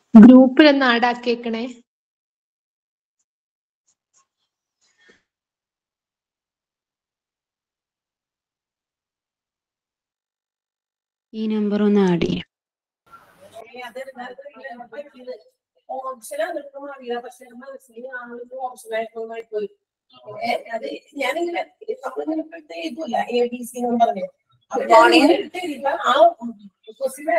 ഗ്രൂപ്പിലൊന്ന് add ആക്കിയേക്കണേ ഈ number ഒന്ന് add ചെയ്യാം ഓപ്ഷനാ നിൽക്കുമ്പോൾ അറിയാം പക്ഷെ മനസ്സിൽ ആളുകൾ ഓപ്ഷനായിട്ട് പോയി അത് ഞാനിങ്ങനെ നമ്മളിങ്ങനെ ഇപ്പോഴത്തെ എഴുതൂല എ ബി സി എന്ന് പറഞ്ഞു Good morning. ആ question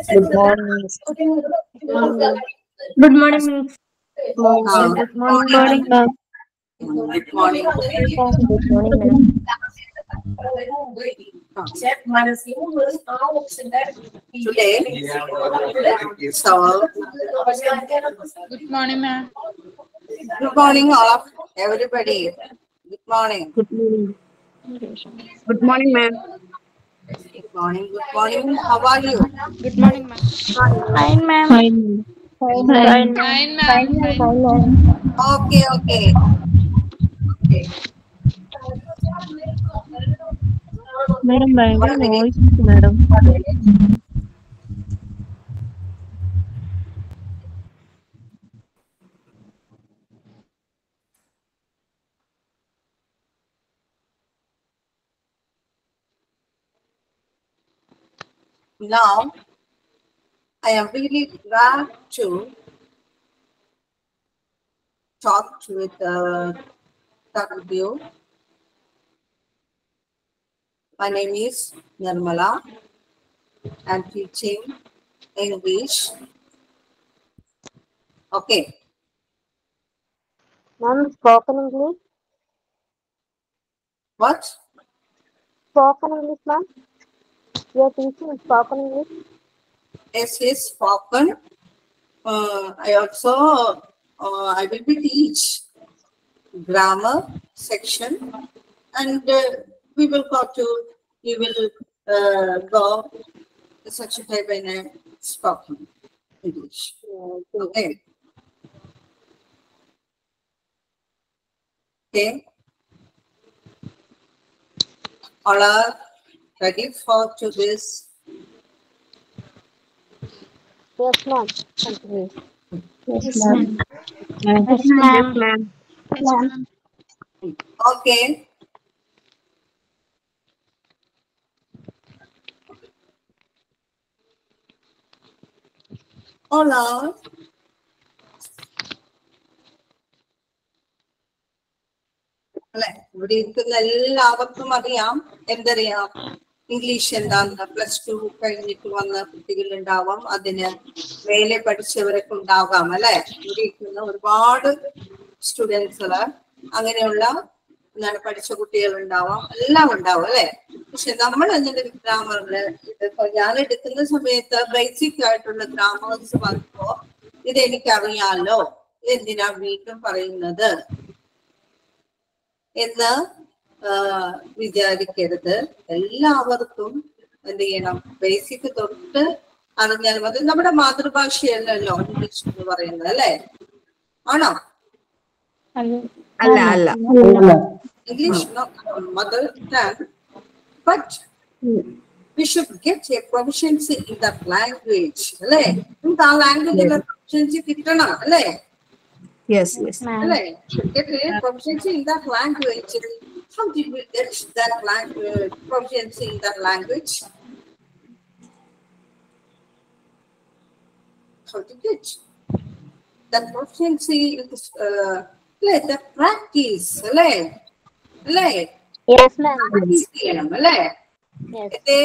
good morning miss Ah, good morning ma'am Good morning. Good morning ma'am പക്ഷെ മനസ്സിൽ മുഴുവൻ ആ ഓപ്ഷന്റെ Today, so good morning ma'am good morning, all of everybody. Good morning. Good morning Good morning, ma'am. Good morning. Good morning. How are you? Good morning, ma'am. Fine ma'am fine fine Fine, ma'am. Fine ma'am Okay, okay. Okay. Madam ഭയങ്കര voice madam Now, I am really glad to talk with uh, Dr. Bill. My name is Nirmala. I'm teaching English. Okay, ma'am spoken English what? Spoken English ma'am you are teaching spoken English Yes, is spoken. Uh, I also uh, I will be teach grammar section, and uh, we will go to we will uh, go the section type in a spoken English. Okay. Okay. All are ready for to this yes ma'am continue Yes, ma'am. Yes ma'am Yes, ma'am. Okay. Hola. അല്ലെ ഇവിടെ ഇരിക്കുന്ന എല്ലാവർക്കും അറിയാം എന്തറിയാം English എന്താന്ന് plus two കഴിഞ്ഞിട്ട് വന്ന കുട്ടികളുണ്ടാവാം അതിന് മേലെ പഠിച്ചവരൊക്കെ ഉണ്ടാകാം അല്ലെ ഇവിടെ ഇരിക്കുന്ന ഒരുപാട് സ്റ്റുഡൻസുകള് അങ്ങനെയുള്ള എന്താണ് പഠിച്ച കുട്ടികൾ ഉണ്ടാവാം എല്ലാം ഉണ്ടാവും അല്ലെ പക്ഷെ നമ്മൾ എന്നിട്ട് ഗ്രാമറില് ഇതിപ്പോ ഞാൻ എടുക്കുന്ന സമയത്ത് ബേസിക് ആയിട്ടുള്ള ഗ്രാമേഴ്സ് വന്നപ്പോ ഇത് എനിക്കറിയാലോ എന്തിനാ വീണ്ടും പറയുന്നത് എന്ന് ആ, വിചാരിക്കരുത് എല്ലാവർക്കും എന്ത് ചെയ്യണം ബേസിക് തൊട്ട് അറിഞ്ഞാൽ മതി നമ്മുടെ മാതൃഭാഷയല്ലല്ലോ ഇംഗ്ലീഷ് എന്ന് പറയുന്നത് അല്ലെ ആണോ അല്ല അല്ല English not mother tongue, but we should get a proficiency in that language. അല്ലേ നമുക്ക് ആ ലാംഗ്വേജിലെ പ്രൊഫഷൻസി കിട്ടണം അല്ലേ യെസ് യെസ് അല്ലേ get a proficiency in that language. How did we get that language, proficiency in that language? How to get that proficiency in this, uh, അല്ലേ the practice അല്ലേ അല്ലേ yes ma'am practice ചെയ്യണം അല്ലേ yes എന്തേ?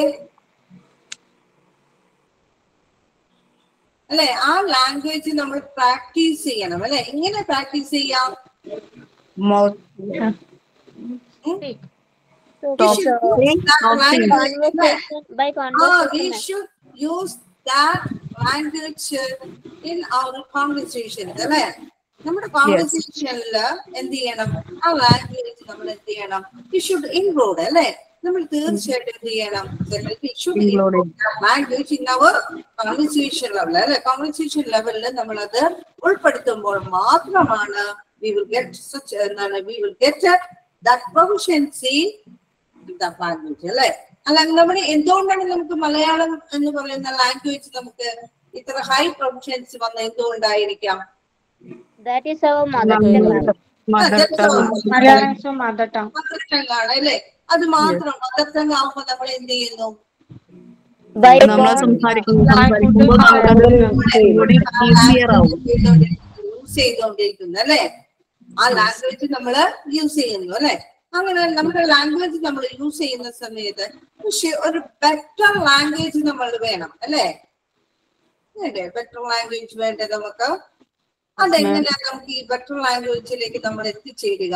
അല്ലെ ആ language നമ്മൾ practice ചെയ്യണം അല്ലെ എങ്ങനെ പ്രാക്ടീസ് ചെയ്യാം mouth We should use that language, അല്ലേ? By Ah, we should use that language uh, in our conversations അല്ലെ നമ്മുടെ കോൺവെർസേഷനില് എന്ത് ചെയ്യണം ആ ലാംഗ്വേജ് നമ്മൾ എന്ത് ചെയ്യണം വി ഷുഡ് ഇൻക്ലൂഡ് അല്ലെ നമ്മൾ തീർച്ചയായിട്ടും എന്ത് ചെയ്യണം language in our conversation level അല്ലെ കോൺവെർസേഷൻ ലെവലിൽ നമ്മൾ അത് ഉൾപ്പെടുത്തുമ്പോൾ മാത്രമാണ് വി വിൽ ഗെറ്റ് സച്ച് എന്താണ് we will get that proficiency language അല്ലെ അല്ല നമ്മുടെ എന്തുകൊണ്ടാണ് നമുക്ക് മലയാളം എന്ന് പറയുന്ന ലാംഗ്വേജ് നമുക്ക് ഇത്ര ഹൈ പ്രൊഫഷൻസി വന്ന എന്തുകൊണ്ടായിരിക്കാം That is our mother tongue. ma'am. Mother tongue. Malayalam is our mother tongue. Mother tongue ആണ് അല്ലേ അത് മാത്രം മദർ ടങ് ആവുമ്പോ നമ്മൾ എന്ത് ചെയ്യുന്നു By നമ്മളെ God, സംസാരിക്കുന്നു സംസാരിക്കുമ്പോൾ നമുക്കത് കൂടി ഈസിയർ ആവും യൂസ് ചെയ്തുകൊണ്ടിരിക്കുന്നു അല്ലെ ആ ലാംഗ്വേജ് നമ്മൾ യൂസ് ചെയ്യുന്നു അല്ലെ അങ്ങനെ നമ്മുടെ ലാംഗ്വേജ് നമ്മൾ യൂസ് ചെയ്യുന്ന സമയത്ത് പക്ഷെ ഒരു ബെറ്റർ ലാംഗ്വേജ് നമ്മൾ വേണം അല്ലെ വേണ്ടേ ബെറ്റർ ലാംഗ്വേജ് വേണ്ടേ നമുക്ക് അതെങ്ങനെയാ നമുക്ക് ഈ ബെറ്റർ ലാംഗ്വേജിലേക്ക് നമ്മൾ എത്തിച്ചേരുക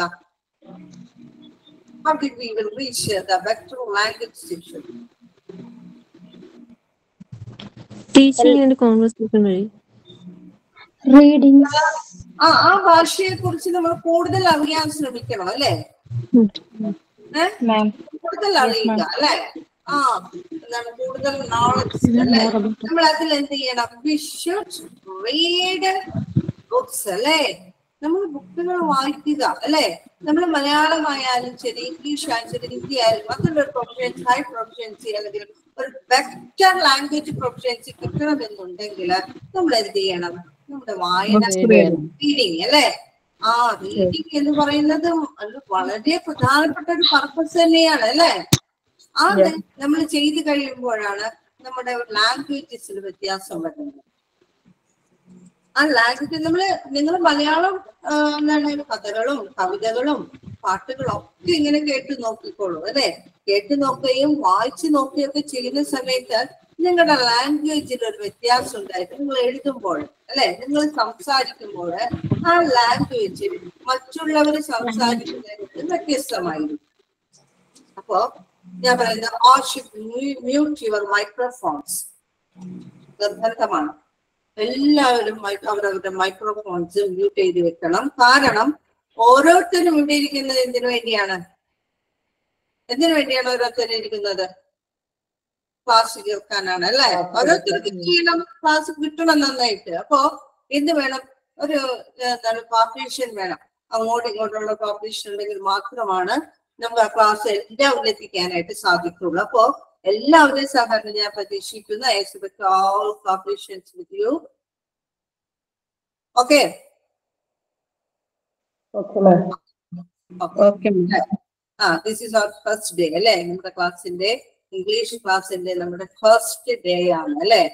How did we will reach the better language section? Teaching and conversation വഴി ആ ആ ഭാഷയെ കുറിച്ച് നമ്മൾ കൂടുതൽ അറിയാൻ ശ്രമിക്കണം അല്ലേ ഏ? Ma'am. കൂടുതൽ അറിയുക അല്ലെ ആ എന്താണ് കൂടുതൽ നോളജ് അല്ലെ നമ്മൾ അതിൽ എന്ത് ചെയ്യണം വി ഷുഡ് റീഡ് ബുക്സ് അല്ലെ നമ്മൾ ബുക്കുകൾ വായിക്കുക അല്ലെ നമ്മൾ മലയാളമായാലും ശരി ഇംഗ്ലീഷ് ആയാലും ശരി ഹിന്ദി ആയാലും മറ്റുള്ള പ്രൊഫഷൻസി ഹൈ പ്രൊഫഷൻസി അല്ലെങ്കിൽ ഒരു ബെറ്റർ ലാംഗ്വേജ് പ്രൊഫഷൻസി കിട്ടണമെന്നുണ്ടെങ്കിൽ നമ്മൾ എന്ത് ചെയ്യണം നമ്മുടെ വായന റീഡിങ് അല്ലെ ആ റീഡിങ് എന്ന് പറയുന്നത് അത് വളരെ പ്രധാനപ്പെട്ട ഒരു പർപ്പസ് തന്നെയാണ് അല്ലെ ആ നമ്മൾ ചെയ്തു കഴിയുമ്പോഴാണ് നമ്മുടെ ലാംഗ്വേജസിൽ വ്യത്യാസം വരുന്നത് ആ ലാംഗ്വേജ് നമ്മള് നിങ്ങൾ മലയാളം ആ, എന്താണ് കഥകളും കവിതകളും പാട്ടുകളും ഒക്കെ ഇങ്ങനെ കേട്ട് നോക്കിക്കോളൂ അല്ലെ കേട്ട് നോക്കുകയും വായിച്ചു നോക്കുകയൊക്കെ ചെയ്യുന്ന സമയത്ത് നിങ്ങളുടെ ലാംഗ്വേജിൽ ഒരു വ്യത്യാസം ഉണ്ടായിട്ട് നിങ്ങൾ എഴുതുമ്പോൾ അല്ലെ നിങ്ങൾ സംസാരിക്കുമ്പോൾ ആ ലാംഗ്വേജ് മറ്റുള്ളവർ സംസാരിക്കുന്നതിന് വ്യത്യസ്തമായിരിക്കും അപ്പോ ഞാൻ പറയുന്നത് ആ ഷുഡ് മ്യൂട്ട് യുവർ മൈക്രോഫോൺസ് നിർബന്ധമാണ് എല്ലാവരും മൈ- അവരവരുടെ മൈക്രോഫോൺസ് മ്യൂട്ട് ചെയ്ത് വെക്കണം കാരണം ഓരോരുത്തരും ഇവിടെ ഇരിക്കുന്നത് എന്തിനു വേണ്ടിയാണ് എന്തിനു വേണ്ടിയാണ് ഓരോരുത്തരും ഇരിക്കുന്നത് ക്ലാസ് കേൾക്കാനാണ് അല്ലെ ഓരോരുത്തർക്കും ചെയ്യണം ക്ലാസ് കിട്ടണം നന്നായിട്ട് അപ്പോ എന്ത് വേണം ഒരു എന്താണ് പാർട്ടീഷൻ വേണം അങ്ങോട്ടും ഇങ്ങോട്ടുള്ള പാർട്ടീഷൻ ഉണ്ടെങ്കിൽ മാത്രമാണ് നമുക്ക് ആ ക്ലാസ് എല്ലാവരും എത്തിക്കാനായിട്ട് സാധിക്കുള്ളൂ അപ്പോ എല്ലാവരെയും സഹകരണം ഞാൻ പ്രതീക്ഷിക്കുന്നു I expect all cooperations with you okay okay ah this is our first day അല്ലെ നമ്മുടെ ക്ലാസ്സിന്റെ ഇംഗ്ലീഷ് ക്ലാസ്സിന്റെ നമ്മുടെ ഫസ്റ്റ് ഡേ ആണ് അല്ലെ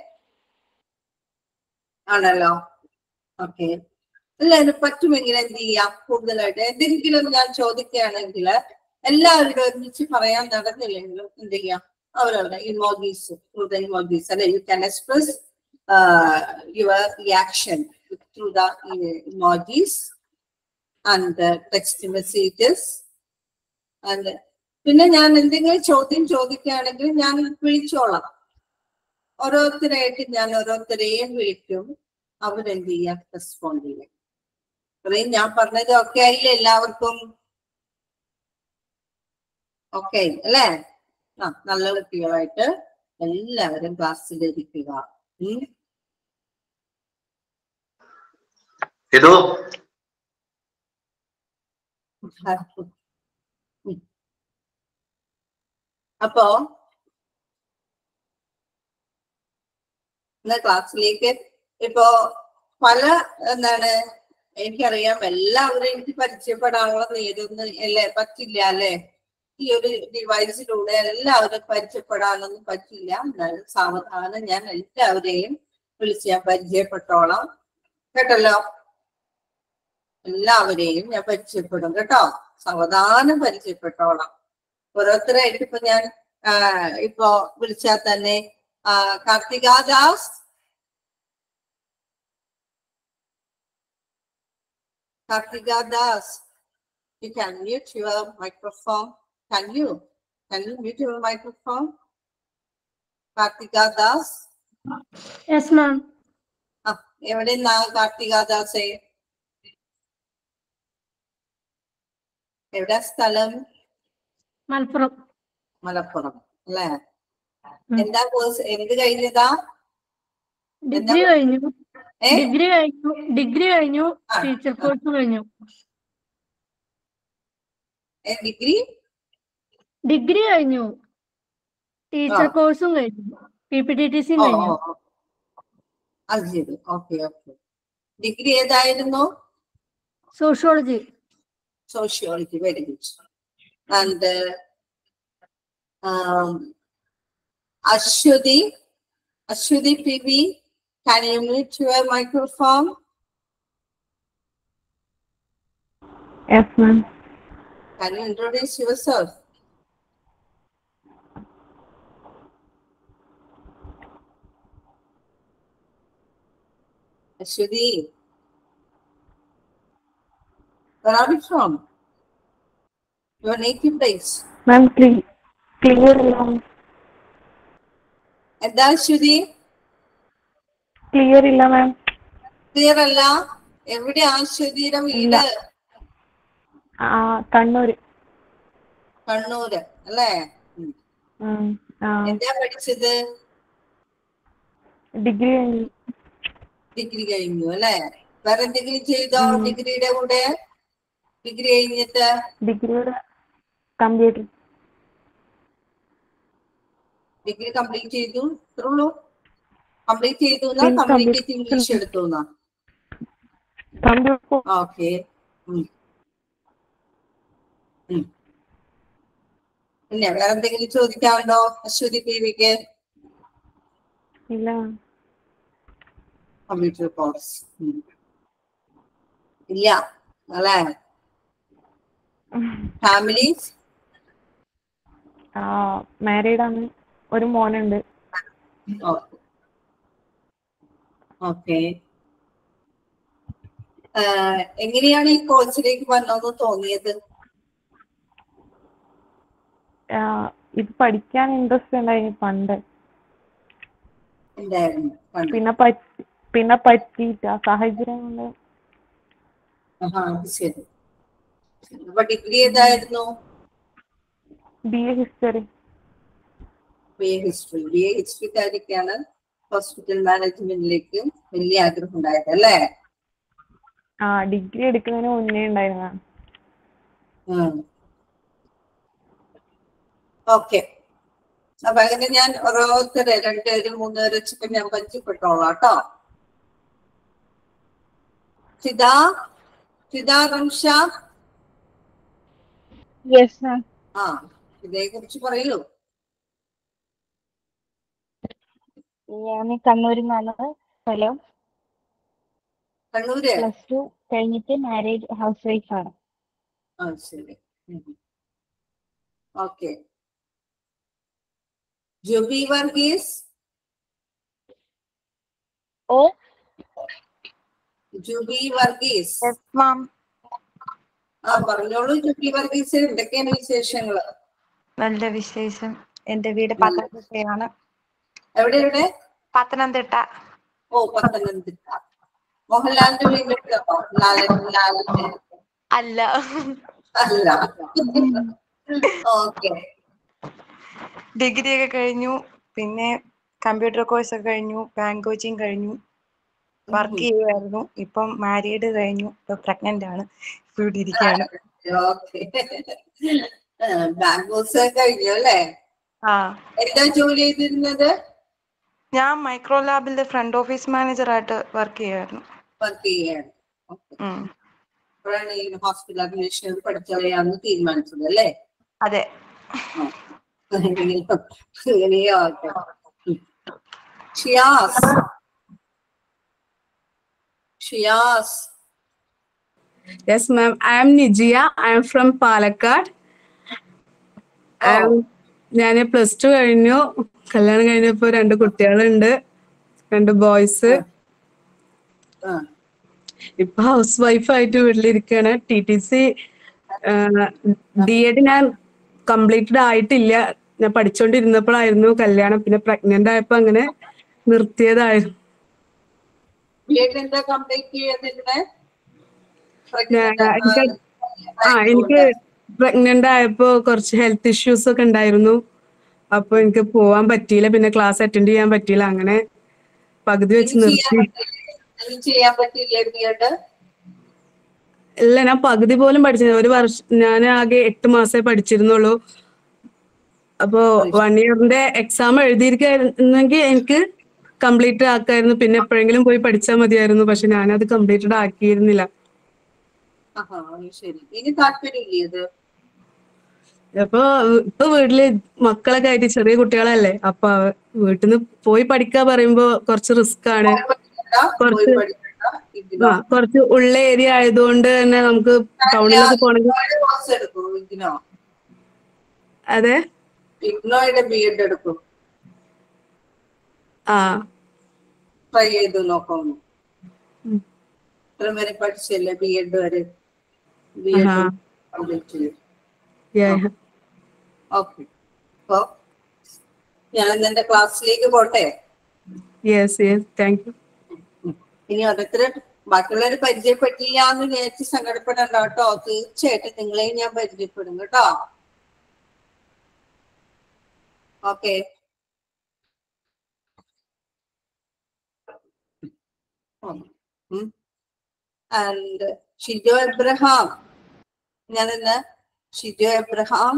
ആണല്ലോ ഓക്കെ എല്ലാവരും പറ്റുമെങ്കിൽ എന്ത് ചെയ്യാം കൂടുതലായിട്ട് എന്തെങ്കിലും ഞാൻ ചോദിക്കുകയാണെങ്കിൽ എല്ലാവരും ഒരുമിച്ച് പറയാൻ നടന്നില്ലെങ്കിലും എന്ത് ചെയ്യാം അവരവരുടെ ഇമോജീസ് ത്രൂ ഇമോജീസ് അല്ലെ you can express your reaction through the emojis and text messages and പിന്നെ ഞാൻ എന്തെങ്കിലും ചോദ്യം ചോദിക്കുകയാണെങ്കിൽ ഞാൻ വിളിച്ചോളാം ഓരോരുത്തരായിട്ട് ഞാൻ ഓരോരുത്തരെയും വിളിക്കും അവരെന്ത് ചെയ്യാം റെസ്പോണ്ട് ചെയ്യും അത്രയും ഞാൻ പറഞ്ഞത് ഒക്കെ ആയില്ലേ എല്ലാവർക്കും ഓക്കെ അല്ലേ ആ നല്ല കുട്ടികളായിട്ട് എല്ലാവരും ക്ലാസ്സിൽ ഇരിക്കുക ഉം. ഇതോ ഉം. അപ്പോ ഇന്ന് ക്ലാസ്സിലേക്ക് ഇപ്പോ പല എന്താണ് എനിക്കറിയാം എല്ലാവരും എനിക്ക് പരിചയപ്പെടാനുള്ള നേരൊന്നും അല്ലേ പറ്റില്ല അല്ലെ ഈ ഒരു ഡിവൈസിലൂടെ എല്ലാവരും പരിചയപ്പെടാനൊന്നും പറ്റില്ല എന്നാലും സാവധാനം ഞാൻ എല്ലാവരെയും വിളിച്ച് ഞാൻ പരിചയപ്പെട്ടോളാം കേട്ടല്ലോ എല്ലാവരെയും ഞാൻ പരിചയപ്പെടും കേട്ടോ സാവധാനം പരിചയപ്പെട്ടോളാം ഓരോരുത്തരായിട്ട് ഇപ്പൊ ഞാൻ ആ, ഇപ്പൊ വിളിച്ചാൽ തന്നെ ആ, Karthika Das Karthika Das you can mute your microphone can you can you mute your microphone Karthika Das Yes, ma'am. ആ എവിടെ നിന്നാ കാർത്തിക ദാസേ എവിടെ സ്ഥലം മലപ്പുറം മലപ്പുറം അല്ലേ ഉം. എന്താ കോഴ്സ് എന്ത് കഴിഞ്ഞതാ ഡിഗ്രി കഴിഞ്ഞു ഏ ഡിഗ്രി കഴിഞ്ഞു ഡിഗ്രി കഴിഞ്ഞു ആ, ടീച്ചർ ആ. കോഴ്സ് കഴിഞ്ഞു ഏ, ഡിഗ്രി ഡിഗ്രി കഴിഞ്ഞു ടീച്ചർ ആ. കോഴ്സും കഴിഞ്ഞു പി പി ടി ടി സിയും ഓ, കഴിഞ്ഞു ഓ, ഓ. അത് ചെയ്തു ഓക്കെ ഓക്കെ ഡിഗ്രി ഏതായിരുന്നു sociology sociology, very good. And uh, um, Ashwati, Ashwati PV, can you mute your microphone? Yes, ma'am. Can you introduce yourself? Ashwati, where are you from? Your native place. Ma'am, cle- clear ഇല്ല എന്താ Aswathy clear ഇല്ല മാം clear അല്ല എവിടെ അശ്വതിയുടെ വീട് ആ കണ്ണൂര് കണ്ണൂര് അല്ലേ ഉം. ഉം. ആ എന്താ പഠിച്ചത് ഡിഗ്രി കഴിഞ്ഞു ഡിഗ്രി കഴിഞ്ഞു അല്ലേ വേറെ എന്തെങ്കിലും ചെയ്തോ ഡിഗ്രിയുടെ കൂടെ ഡിഗ്രി കഴിഞ്ഞിട്ട് ഡിഗ്രിയുടെ കമ്പ്യൂട്ടർ ഡിഗ്രി കംപ്ലീറ്റ് ചെയ്തു ഇത്രയുള്ളൂ കംപ്ലീറ്റ് ചെയ്തു ഉം, കംപ്ലീറ്റ് complete ഇംഗ്ലീഷ് എടുത്തു കമ്പ്യൂട്ടർ ഓക്കെ പിന്നെ വേറെ എന്തെങ്കിലും ചോദിക്കാറുണ്ടോ അശ്വതി ദേവിക്ക് ഇല്ല മാം കമ്പ്യൂട്ടർ കോഴ്സ് ഇല്ല അല്ലേ ഫാമിലി ആ മാരീഡ് ആണ് ഒരു മോനുണ്ട് ഓക്കെ എങ്ങനെയാണ് ഈ കോഴ്സിലേക്ക് വന്നതെന്ന് തോന്നിയത് ആ, ഇത് പഠിക്കാൻ ഇൻട്രസ്റ്റ് ഉണ്ടായി പണ്ട് എന്തായിരുന്നു പണ്ട്? പിന്നെ പറ്റി പിന്നെ പറ്റിയിട്ട സാഹചര്യം കൊണ്ട് ആഹാ, അത് ശരി അപ്പൊ ഡിഗ്രി ഏതായിരുന്നു B A history B A history B A ഹിസ്റ്ററിക്കാരിക്കാണ് ഹോസ്പിറ്റൽ മാനേജ്മെന്റിലേക്ക് വലിയ ആഗ്രഹം ഉണ്ടായത് അല്ലേ ആ ഡിഗ്രി എടുക്കുന്നതിന് മുന്നേ ഉണ്ടായിരുന്ന ഓക്കെ അപ്പൊ അങ്ങനെ ഞാൻ ഓരോരുത്തരെ രണ്ടുപേരും മൂന്നുപേരെ വെച്ചൊക്കെ ഞാൻ പരിചയപ്പെട്ടോളാം കേട്ടോ സിത സിത റംഷ യെസ് മാം ആ ഇതേ കുറിച്ച് പറയൂ ഞാൻ കണ്ണൂരിൽ നിന്നാണ് സ്ഥലം കണ്ണൂര് പ്ലസ് ടു കഴിഞ്ഞിട്ട് മാരേജ് ഹൗസ് വൈഫ് ആണ് ആ ശരി ഓക്കെ ജുബി വർഗീസ് ഓ ജുബി വർഗീസ് മാം ആ പറഞ്ഞോളൂ ജുബി വർഗീസ് എന്തൊക്കെയാണ് വിശേഷങ്ങള് നല്ല വിശേഷം എന്റെ വീട് പത്തനംതിട്ടയാണ് എവിടെ എവിടെ പത്തനംതിട്ട ഓ പത്തനംതിട്ട മോഹൻലാലിന്റെ വീട്ടിലോ ലാലൻ ലാലിന്റെ അല്ല അല്ല ഓക്കെ ഡിഗ്രി ഒക്കെ കഴിഞ്ഞു പിന്നെ കമ്പ്യൂട്ടർ കോഴ്സ് ഒക്കെ കഴിഞ്ഞു ബാങ്ക് കോച്ചിങ് കഴിഞ്ഞു വർക്ക് ചെയ്യുമായിരുന്നു ഇപ്പം മാരീഡ് കഴിഞ്ഞു ഇപ്പൊ പ്രഗ്നന്റ് ആണ് ഇപ്പൊ ഇവിടെ ഇരിക്കുകയാണ് ഓക്കെ ബാങ്ക് കോഴ്സ് കഴിഞ്ഞു അല്ലേ ആ എന്താ ജോലി ചെയ്തിരുന്നത് ഞാൻ മൈക്രോ ലാബിന്റെ ഫ്രണ്ട് ഓഫീസ് മാനേജർ ആയിട്ട് വർക്ക് ചെയ്യുമായിരുന്നു വർക്ക് ചെയ്യാണ് Okay. ഉം. അപ്പോഴാണ് ഈ ഹോസ്പിറ്റൽ അഡ്മിനിസ്ട്രേഷൻ പഠിച്ചറിയാന്ന് തീരുമാനിച്ചത് അല്ലേ അതെ അങ്ങനെയോ അങ്ങനെയോ ആട്ടെ Shiyas Shiyas Yes, ma'am. I am Nijia. I am from Palakkad. ഞാൻ പ്ലസ് ടു കഴിഞ്ഞു കല്യാണം കഴിഞ്ഞപ്പോ രണ്ട് കുട്ടികളുണ്ട് രണ്ട് ബോയ്സ് ഇപ്പൊ ഹൗസ് വൈഫ് ആയിട്ട് വീട്ടിലിരിക്കുകയാണ് T T C D Ed ഞാൻ കംപ്ലീറ്റഡ് ആയിട്ടില്ല ഞാൻ പഠിച്ചുകൊണ്ടിരുന്നപ്പോഴായിരുന്നു കല്യാണം പിന്നെ പ്രഗ്നന്റ് ആയപ്പോ അങ്ങനെ നിർത്തിയതായിരുന്നു ബിഎഡ് എന്താ കംപ്ലീറ്റ് ചെയ്തിരുന്നത് ഞാൻ എനിക്ക് ആ എനിക്ക് പ്രഗ്നന്റ് ആയപ്പോ കുറച്ച് ഹെൽത്ത് ഇഷ്യൂസ് ഒക്കെ ഉണ്ടായിരുന്നു അപ്പൊ എനിക്ക് പോവാൻ പറ്റിയില്ല പിന്നെ ക്ലാസ് അറ്റൻഡ് ചെയ്യാൻ പറ്റിയില്ല അങ്ങനെ പകുതി വെച്ച് നിർത്തി ചെയ്യാൻ പറ്റില്ല ബിഎഡ് ഇല്ല ഞാൻ പകുതി പോലും പഠിച്ചില്ല ഒരു വർഷം ഞാൻ ആകെ എട്ട് മാസമേ പഠിച്ചിരുന്നുള്ളൂ അപ്പോ വൺ ഇയറിന്റെ എക്സാം എഴുതിയിരിക്കുന്നെങ്കിൽ എനിക്ക് കംപ്ലീറ്റ് ആക്കായിരുന്നു പിന്നെ എപ്പോഴെങ്കിലും പോയി പഠിച്ചാൽ മതിയായിരുന്നു പക്ഷെ ഞാനത് കംപ്ലീറ്റഡ് ആക്കിയിരുന്നില്ല ആഹാ അത് ശരി ഇനി താല്പര്യമില്ലേ ഇത് അപ്പൊ ഇപ്പൊ വീട്ടില് മക്കളൊക്കെ ആയിട്ട് ചെറിയ കുട്ടികളല്ലേ അപ്പൊ അവ- വീട്ടിന്ന് പോയി പഠിക്കാ പറയുമ്പോ കുറച്ച് റിസ്ക് ആണ് പോയി കുറച്ച് പഠിക്കണ്ട ആ ഇതിനോ കുറച്ച് ഉള്ള ഏരിയ ആയതുകൊണ്ട് തന്നെ നമുക്ക് ടൗണിലൊക്കെ പോണെങ്കിൽ കോഴ്സ് എടുക്കും ഇതിനോ അതെ ഇഗ്നോയുടെ ബി എഡ് എടുക്കും ആ ട്രൈ ചെയ്ത് നോക്കാവുന്നു ഉം. ഇത്ര വരെ പഠിച്ചല്ലേ ബി എഡ് വരെ ബി ആഹാ. എഡ് കംപ്ലീറ്റ് ചെയ്തു Yeah. ഓക്കെ അപ്പൊ ഞാൻ എന്റെ ക്ലാസ്സിലേക്ക് പോട്ടെ Yes, yes. Thank you. ഇനി ഓരോരുത്തര് ബാക്കിയുള്ളവര് പരിചയപ്പെട്ടില്ല എന്ന് വിചാരിച്ച് സങ്കടപ്പെടണ്ട കേട്ടോ തീർച്ചയായിട്ടും നിങ്ങളെയും ഞാൻ പരിചയപ്പെടും കേട്ടോ ഓക്കെ ആൻഡ് ഷിജോ എബ്രഹാം ഞാനിന്ന് ഷിജോ എബ്രഹാം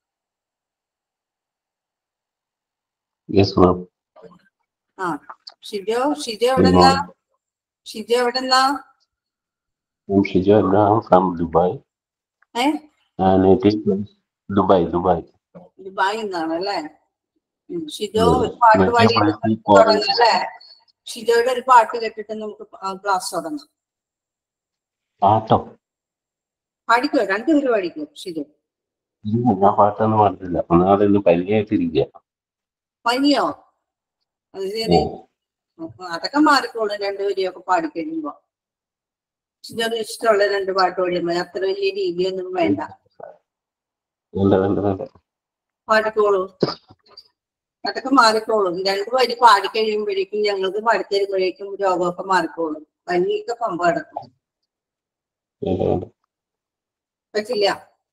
യെസ് മാം ആ ഷിജോ ഷിജോ എവിടെന്നാ ഷിജോ എവിടെന്നാ I'm Shijo Abraham from Dubai. ഏ And it is Dubai, Dubai. ദുബായിൽ നിന്നാണ് അല്ലേ ഉം. ഷിജോ Yes. ഒരു പാട്ട് പാടി Metropolitan തുടങ്ങാം College. അല്ലേ ഷിജോയുടെ ഒരു പാട്ട് കേട്ടിട്ട് നമുക്ക് ക്ലാസ് തുടങ്ങാം പാട്ടോ പാടിക്കോ രണ്ടുപേരും പാടിക്കോ ഷിജോ ഇല്ല ഞാൻ പാട്ടൊന്നും പാടില്ല ഒന്നാമത് ഇന്ന് പരിചയമായിട്ടിരിക്കുക പനിയോ അത് ശരി അതൊക്കെ മാറിക്കോളും രണ്ടുപേരെയും ഒക്കെ പാടിക്കഴിയുമ്പോ ഷിജോക്ക് ഇഷ്ടമുള്ള രണ്ട് പാട്ട് പാടിയാൽ മതി അത്ര വലിയ രീതിയൊന്നും വേണ്ട വേണ്ട വേണ്ട വേണ്ട പാടിക്കോളൂ അതൊക്കെ മാറിക്കോളും രണ്ടു വരി പാടി കഴിയുമ്പോഴേക്കും ഞങ്ങൾക്ക് പാടിത്തരുമ്പോഴേക്കും രോഗമൊക്കെ മാറിക്കോളും പനിയൊക്കെ പമ്പ കിടക്കും വേണ്ട വേണ്ട പറ്റില്ല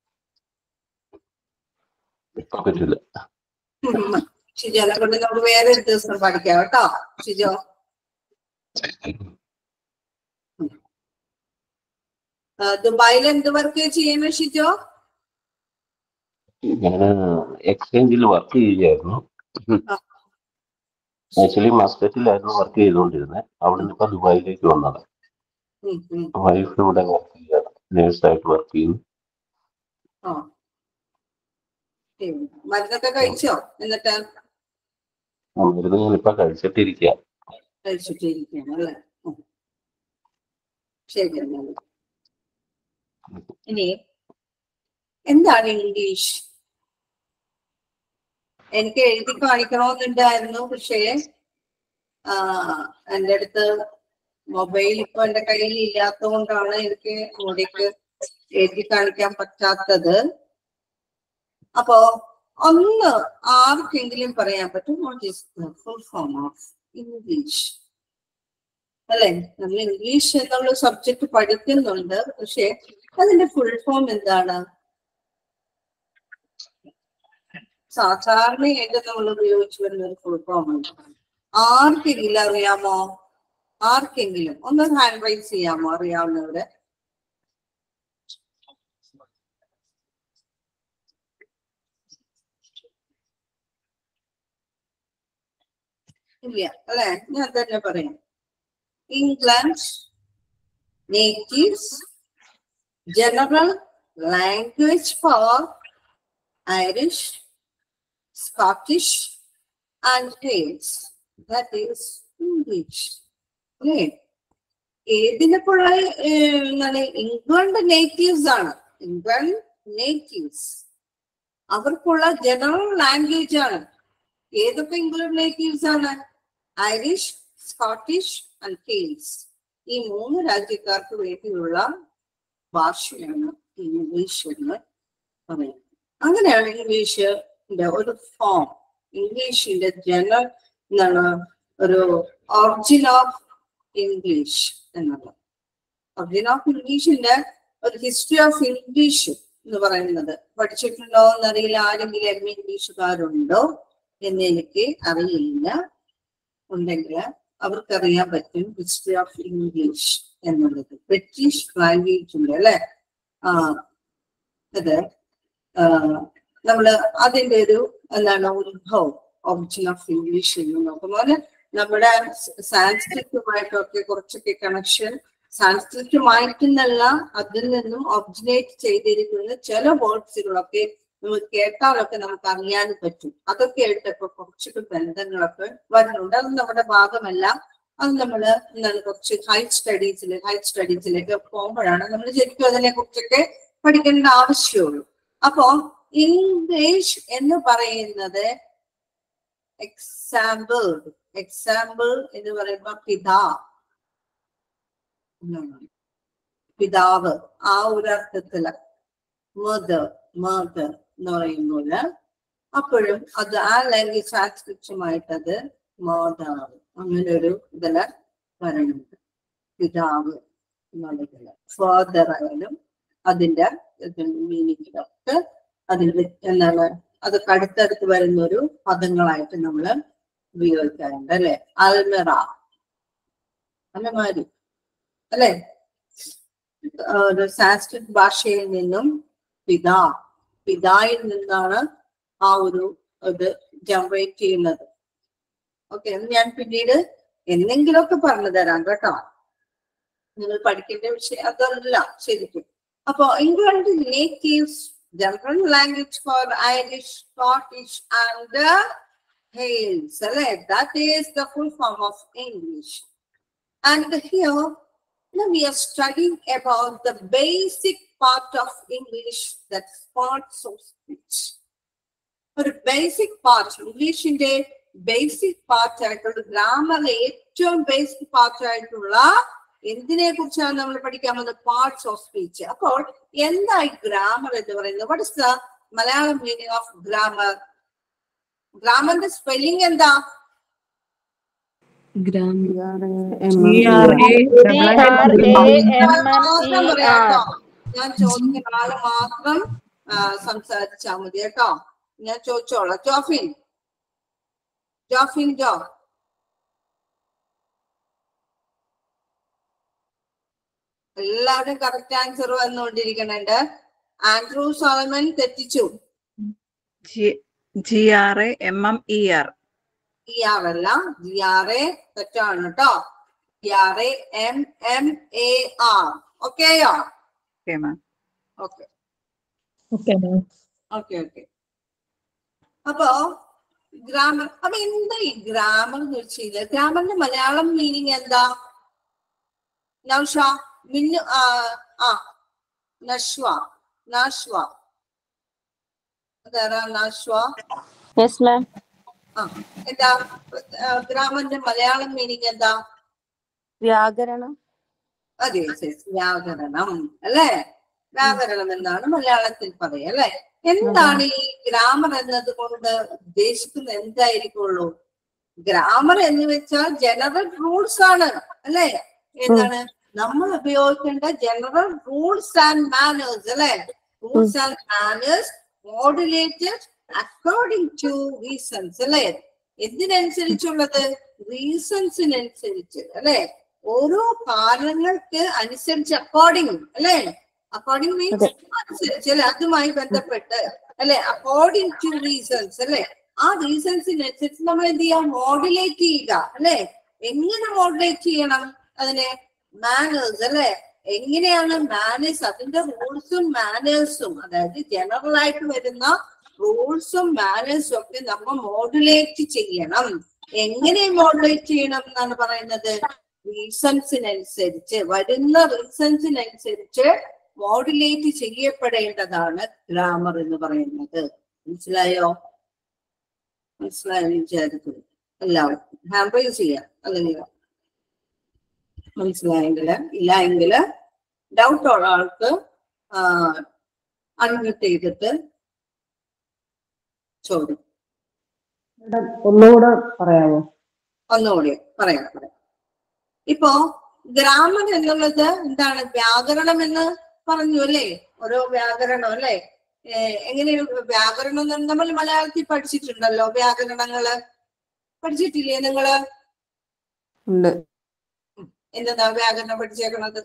ഇപ്പൊ പറ്റില്ല ഷിജോനെ കൊണ്ട് നമുക്ക് വേറെ ഒരു ദിവസം പഠിക്കാം കേട്ടോ ഷിജോ ആ, ദുബായിൽ എന്ത് വർക്ക് ചെയ്യണ ഷിജോ ഞാൻ എക്സ്ചേഞ്ചിൽ വർക്ക് ചെയ്യുകയായിരുന്നു ആക്ച്വലി മസ്കറ്റിലായിരുന്നു വർക്ക് ചെയ്തുകൊണ്ടിരുന്നത് അവിടെ നിന്ന് ഇപ്പൊ ദുബായിലേക്ക് വന്നത് ഉം, ഉം. വൈഫ് ഇവിടെ വർക്ക് ചെയ്യാണ് നേഴ്സായിട്ട് വർക്ക് ചെയ്യുന്നു ആ ശരി. മരുന്നൊക്കെ കഴിച്ചോ എന്നിട്ട് മരുന്ന് ഞാനിപ്പോ കഴിച്ചിട്ടിരിക്കുക കഴിച്ചിട്ടിരിക്കുകയാണ് അല്ലേ ഉം. ശരി എന്നാൽ ഇനി എന്താണ് ഇംഗ്ലീഷ് എനിക്ക് എഴുതി കാണിക്കണമെന്നുണ്ടായിരുന്നു പക്ഷേ ആ എൻ്റെ അടുത്ത് മൊബൈൽ ഇപ്പൊ എൻ്റെ കയ്യിൽ ഇല്ലാത്തത് കൊണ്ടാണ് എനിക്ക് അങ്ങോട്ടേക്ക് എഴുതി കാണിക്കാൻ പറ്റാത്തത് അപ്പോ ഒന്ന് ആർക്കെങ്കിലും പറയാൻ പറ്റും what is full form of English അല്ലെ നമ്മൾ ഇംഗ്ലീഷ് എന്നുള്ള സബ്ജക്ട് പഠിക്കുന്നുണ്ട് പക്ഷെ അതിന്റെ ഫുൾ ഫോം എന്താണ് സാധാരണയായിട്ട് നമ്മൾ ഉപയോഗിച്ചു വരുന്ന ഒരു ഫുൾ ഫോം ഉണ്ട് ആർക്കെങ്കിലും അറിയാമോ ആർക്കെങ്കിലും ഒന്ന് ഹാൻഡ് റൈസ് ചെയ്യാമോ അറിയാവുന്നവര് ഇല്ല അല്ലെ ഞാൻ തന്നെ പറയാം England natives general language for Irish Scottish and Wales that is English അല്ലേ ഏതിനൊക്കെയുള്ള എന്താണ് ഇംഗ്ലണ്ട് നേറ്റീവ്സ് ആണ് ഇംഗ്ലണ്ട് നേറ്റീവ്സ് അവർക്കുള്ള ജനറൽ ലാംഗ്വേജ് ആണ് ഏതൊക്കെ ഇംഗ്ലണ്ട് നേറ്റീവ്സ് ആണ് ഐറിഷ് സ്കോട്ടിഷ് ആൻഡ് കെയിൽസ് ഈ മൂന്ന് രാജ്യക്കാർക്ക് വേണ്ടിയുള്ള ഭാഷയാണ് ഇംഗ്ലീഷ് എന്ന് പറയുന്നത് അങ്ങനെയാണ് ഇംഗ്ലീഷിന്റെ ഒരു ഫോം ഇംഗ്ലീഷിന്റെ ജനറൽ എന്താണ് ഒരു ഒറിജിൻ ഓഫ് ഇംഗ്ലീഷ് എന്നുള്ളത് ഒറിജിൻ ഓഫ് ഇംഗ്ലീഷിന്റെ ഒരു ഹിസ്റ്ററി ഓഫ് ഇംഗ്ലീഷ് എന്ന് പറയുന്നത് പഠിച്ചിട്ടുണ്ടോ എന്നറിയില്ല ആരെങ്കിലും എം ഇംഗ്ലീഷുകാരുണ്ടോ എന്ന് എനിക്ക് അറിയില്ല ഉണ്ടെങ്കിൽ അവർക്കറിയാൻ പറ്റും ഹിസ്റ്ററി ഓഫ് ഇംഗ്ലീഷ് എന്നുള്ളത് ബ്രിട്ടീഷ് ലാംഗ്വേജ് ഉണ്ട് അല്ലെ ആ അത് ആ, നമ്മള് അതിന്റെ ഒരു എന്താണ് ഉത്ഭവം ഒറിജിൻ ഓഫ് ഇംഗ്ലീഷ് എന്ന് നോക്കുമ്പോൾ നമ്മുടെ സാൻസ്ക്രിറ്റുമായിട്ടൊക്കെ കുറച്ചൊക്കെ കണക്ഷൻ സാൻസ്ക്രിറ്റുമായിട്ടെന്നല്ല അതിൽ നിന്നും ഒറിജിനേറ്റ് ചെയ്തിരിക്കുന്ന ചില വേർഡ്സുകളൊക്കെ നമുക്ക് കേട്ടാലൊക്കെ നമുക്ക് അറിയാനും പറ്റും അതൊക്കെ ആയിട്ടൊക്കെ കുറച്ചൊക്കെ ബന്ധങ്ങളൊക്കെ വരുന്നുണ്ട് അത് നമ്മുടെ ഭാഗമല്ല അത് നമ്മള് എന്താണ് കുറച്ച് ഹൈ സ്റ്റഡീസിൽ ഹൈ സ്റ്റഡീസിലേക്ക് പോകുമ്പോഴാണ് നമ്മൾ ശരിക്കും അതിനെ കുറിച്ചൊക്കെ പഠിക്കേണ്ട ആവശ്യമുള്ളൂ അപ്പോ ഇംഗ്ലീഷ് എന്ന് പറയുന്നത് എക്സാമ്പിൾ എക്സാമ്പിൾ എന്ന് പറയുമ്പോ പിതാ എന്നാണ്. പിതാവ് ആ ഒരു അർത്ഥത്തില് മദർ മദർ എന്ന് പറയുമ്പോൾ അപ്പോഴും അത് ആ ലാംഗ്വേജ് സാൻസ്ക്രിപ്റ്റുമായിട്ട് അത് മാതാവ് അങ്ങനെ ഒരു ഇതില് പറയുന്നുണ്ട് പിതാവ് എന്നുള്ളതില് ഫാദർ ആയാലും അതിന്റെ മീനിങ്ങിലൊക്കെ അതിന്റെ എന്താണ് അതൊക്കെ അടുത്തടുത്ത് വരുന്ന ഒരു പദങ്ങളായിട്ട് നമ്മൾ ഉപയോഗിക്കാറുണ്ട് അല്ലെ അൽമിറ അല്ലമാരി അല്ലെ ഒരു സാൻസ്ക്രിറ്റ് ഭാഷയിൽ നിന്നും പിതാ പിതായിൽ നിന്നാണ് ആ ഒരു ഇത് ജനറേറ്റ് ചെയ്യുന്നത് ഓക്കെ ഞാൻ പിന്നീട് എന്തെങ്കിലുമൊക്കെ പറഞ്ഞു തരാം കേട്ടോ നിങ്ങൾ പഠിക്കേണ്ട വിഷയം അതല്ല ശരിക്കും അപ്പൊ England natives general language for Irish Scottish and Wales അല്ലെ that is the full form of English and here Now we are studying about the basic part of English, that's parts of speech. ഒരു basic part ഇംഗ്ലീഷിന്റെ basic part ആയിട്ടുള്ള ഗ്രാമറിലെ ഏറ്റവും basic part ആയിട്ടുള്ള എന്തിനെ കുറിച്ചാണ് നമ്മൾ പഠിക്കാൻ പോകുന്നത് പാർട്സ് ഓഫ് സ്പീച്ച് അപ്പോൾ എന്തായി ഗ്രാമർ എന്ന് പറയുന്നത് what is the Malayalam meaning of grammar ഗ്രാമറിന്റെ സ്പെല്ലിംഗ് എന്താ മാത്രം പറയാട്ടോ ഞാൻ ചോദിക്കുന്ന ആള് മാത്രം ആ, സംസാരിച്ചാ മതി കേട്ടോ ഞാൻ ചോദിച്ചോളാം ജോഫിൻ ജോഫിൻ ജോ എല്ലാവരും കറക്റ്റ് ആൻസർ വന്നുകൊണ്ടിരിക്കുന്നുണ്ട് ആൻഡ്രൂ സോളമൻ തെറ്റിച്ചു G R A M M E R E R അല്ല ജി ആർ എ തെറ്റാണ് കേട്ടോ G R A M M A R ഓക്കെയോ okay ma'am okay okay ma'am okay okay അപ്പോ ഗ്രാമർ അപ്പൊ എന്താ ഈ ഗ്രാമർ എന്ന് വെച്ച് കഴിഞ്ഞാൽ ഗ്രാമറിന്റെ മലയാളം മീനിങ് എന്താ നൗഷ മിന്നു ആ ആ നഷ്വ നാഷ്വ അതാരാ നാഷ്വ യെസ് മാം ആ എന്താ ആ, ഗ്രാമറിന്റെ മലയാളം മീനിങ് എന്താ വ്യാകരണം അതെ yes, വ്യാകരണം അല്ലേ വ്യാകരണം എന്നാണ് മലയാളത്തിൽ പറയുക അല്ലെ എന്താണ് ഈ ഗ്രാമർ എന്നത് കൊണ്ട് ഉദ്ദേശിക്കുന്നത് എന്തായിരിക്കുള്ളൂ ഗ്രാമർ എന്ന് വെച്ചാൽ ജനറൽ റൂൾസ് ആണ് അല്ലെ എന്താണ് നമ്മൾ ഉപയോഗിക്കേണ്ട ജനറൽ റൂൾസ് ആൻഡ് മാനേഴ്സ് അല്ലെ rules and manners modulated according to reasons അല്ലെ എന്തിനനുസരിച്ചുള്ളത് റീസൺസിനനുസരിച്ച് അല്ലെ ഓരോ കാരണങ്ങൾക്ക് അനുസരിച്ച് അക്കോർഡിംഗ് അല്ലെ അക്കോർഡിംഗ് മീൻസ് അനുസരിച്ച് അല്ലെ അതുമായി ബന്ധപ്പെട്ട് അല്ലെ അക്കോർഡിംഗ് ടു റീസൺസ് അല്ലെ ആ റീസൺസിനനുസരിച്ച് നമ്മൾ എന്ത് ചെയ്യാം മോഡുലേറ്റ് ചെയ്യുക അല്ലെ എങ്ങനെ മോഡുലേറ്റ് ചെയ്യണം അതിനെ മാനേഴ്സ് അല്ലെ എങ്ങനെയാണ് മാനേഴ്സ് അതിന്റെ റൂൾസും മാനേഴ്സും അതായത് ജനറൽ ആയിട്ട് വരുന്ന റൂൾസും മാനേഴ്സും ഒക്കെ നമ്മൾ മോഡുലേറ്റ് ചെയ്യണം എങ്ങനെ മോഡുലേറ്റ് ചെയ്യണം എന്നാണ് പറയുന്നത് റീസൺസിനനുസരിച്ച് വരുന്ന റീസൺസിനനുസരിച്ച് മോഡുലേറ്റ് ചെയ്യപ്പെടേണ്ടതാണ് ഗ്രാമർ എന്ന് പറയുന്നത് മനസ്സിലായോ മനസ്സിലായോ എന്ന് വിചാരിക്കുന്നു എല്ലാവർക്കും ഹാൻഡ് റൈസ് ചെയ്യാം അല്ലെങ്കിൽ മനസ്സിലായെങ്കിൽ ഇല്ല എങ്കിൽ ഡൗട്ട് ഉള്ള ആൾക്ക് അൺമ്യൂട്ട് ചെയ്തിട്ട് ചോദ്യം ഒന്നുകൂടെ പറയാമോ ഒന്നുകൂടി പറയാം പറയാം ഇപ്പോ ഗ്രാമർ എന്നുള്ളത് എന്താണ് വ്യാകരണം എന്ന് പറഞ്ഞു അല്ലേ ഓരോ വ്യാകരണം അല്ലേ ഏഹ് എങ്ങനെ വ്യാകരണം എന്ന് നമ്മൾ മലയാളത്തിൽ പഠിച്ചിട്ടുണ്ടല്ലോ വ്യാകരണങ്ങള് പഠിച്ചിട്ടില്ലേ നിങ്ങള് ഉണ്ട് എന്താ വ്യാകരണം പഠിച്ചേക്കണത്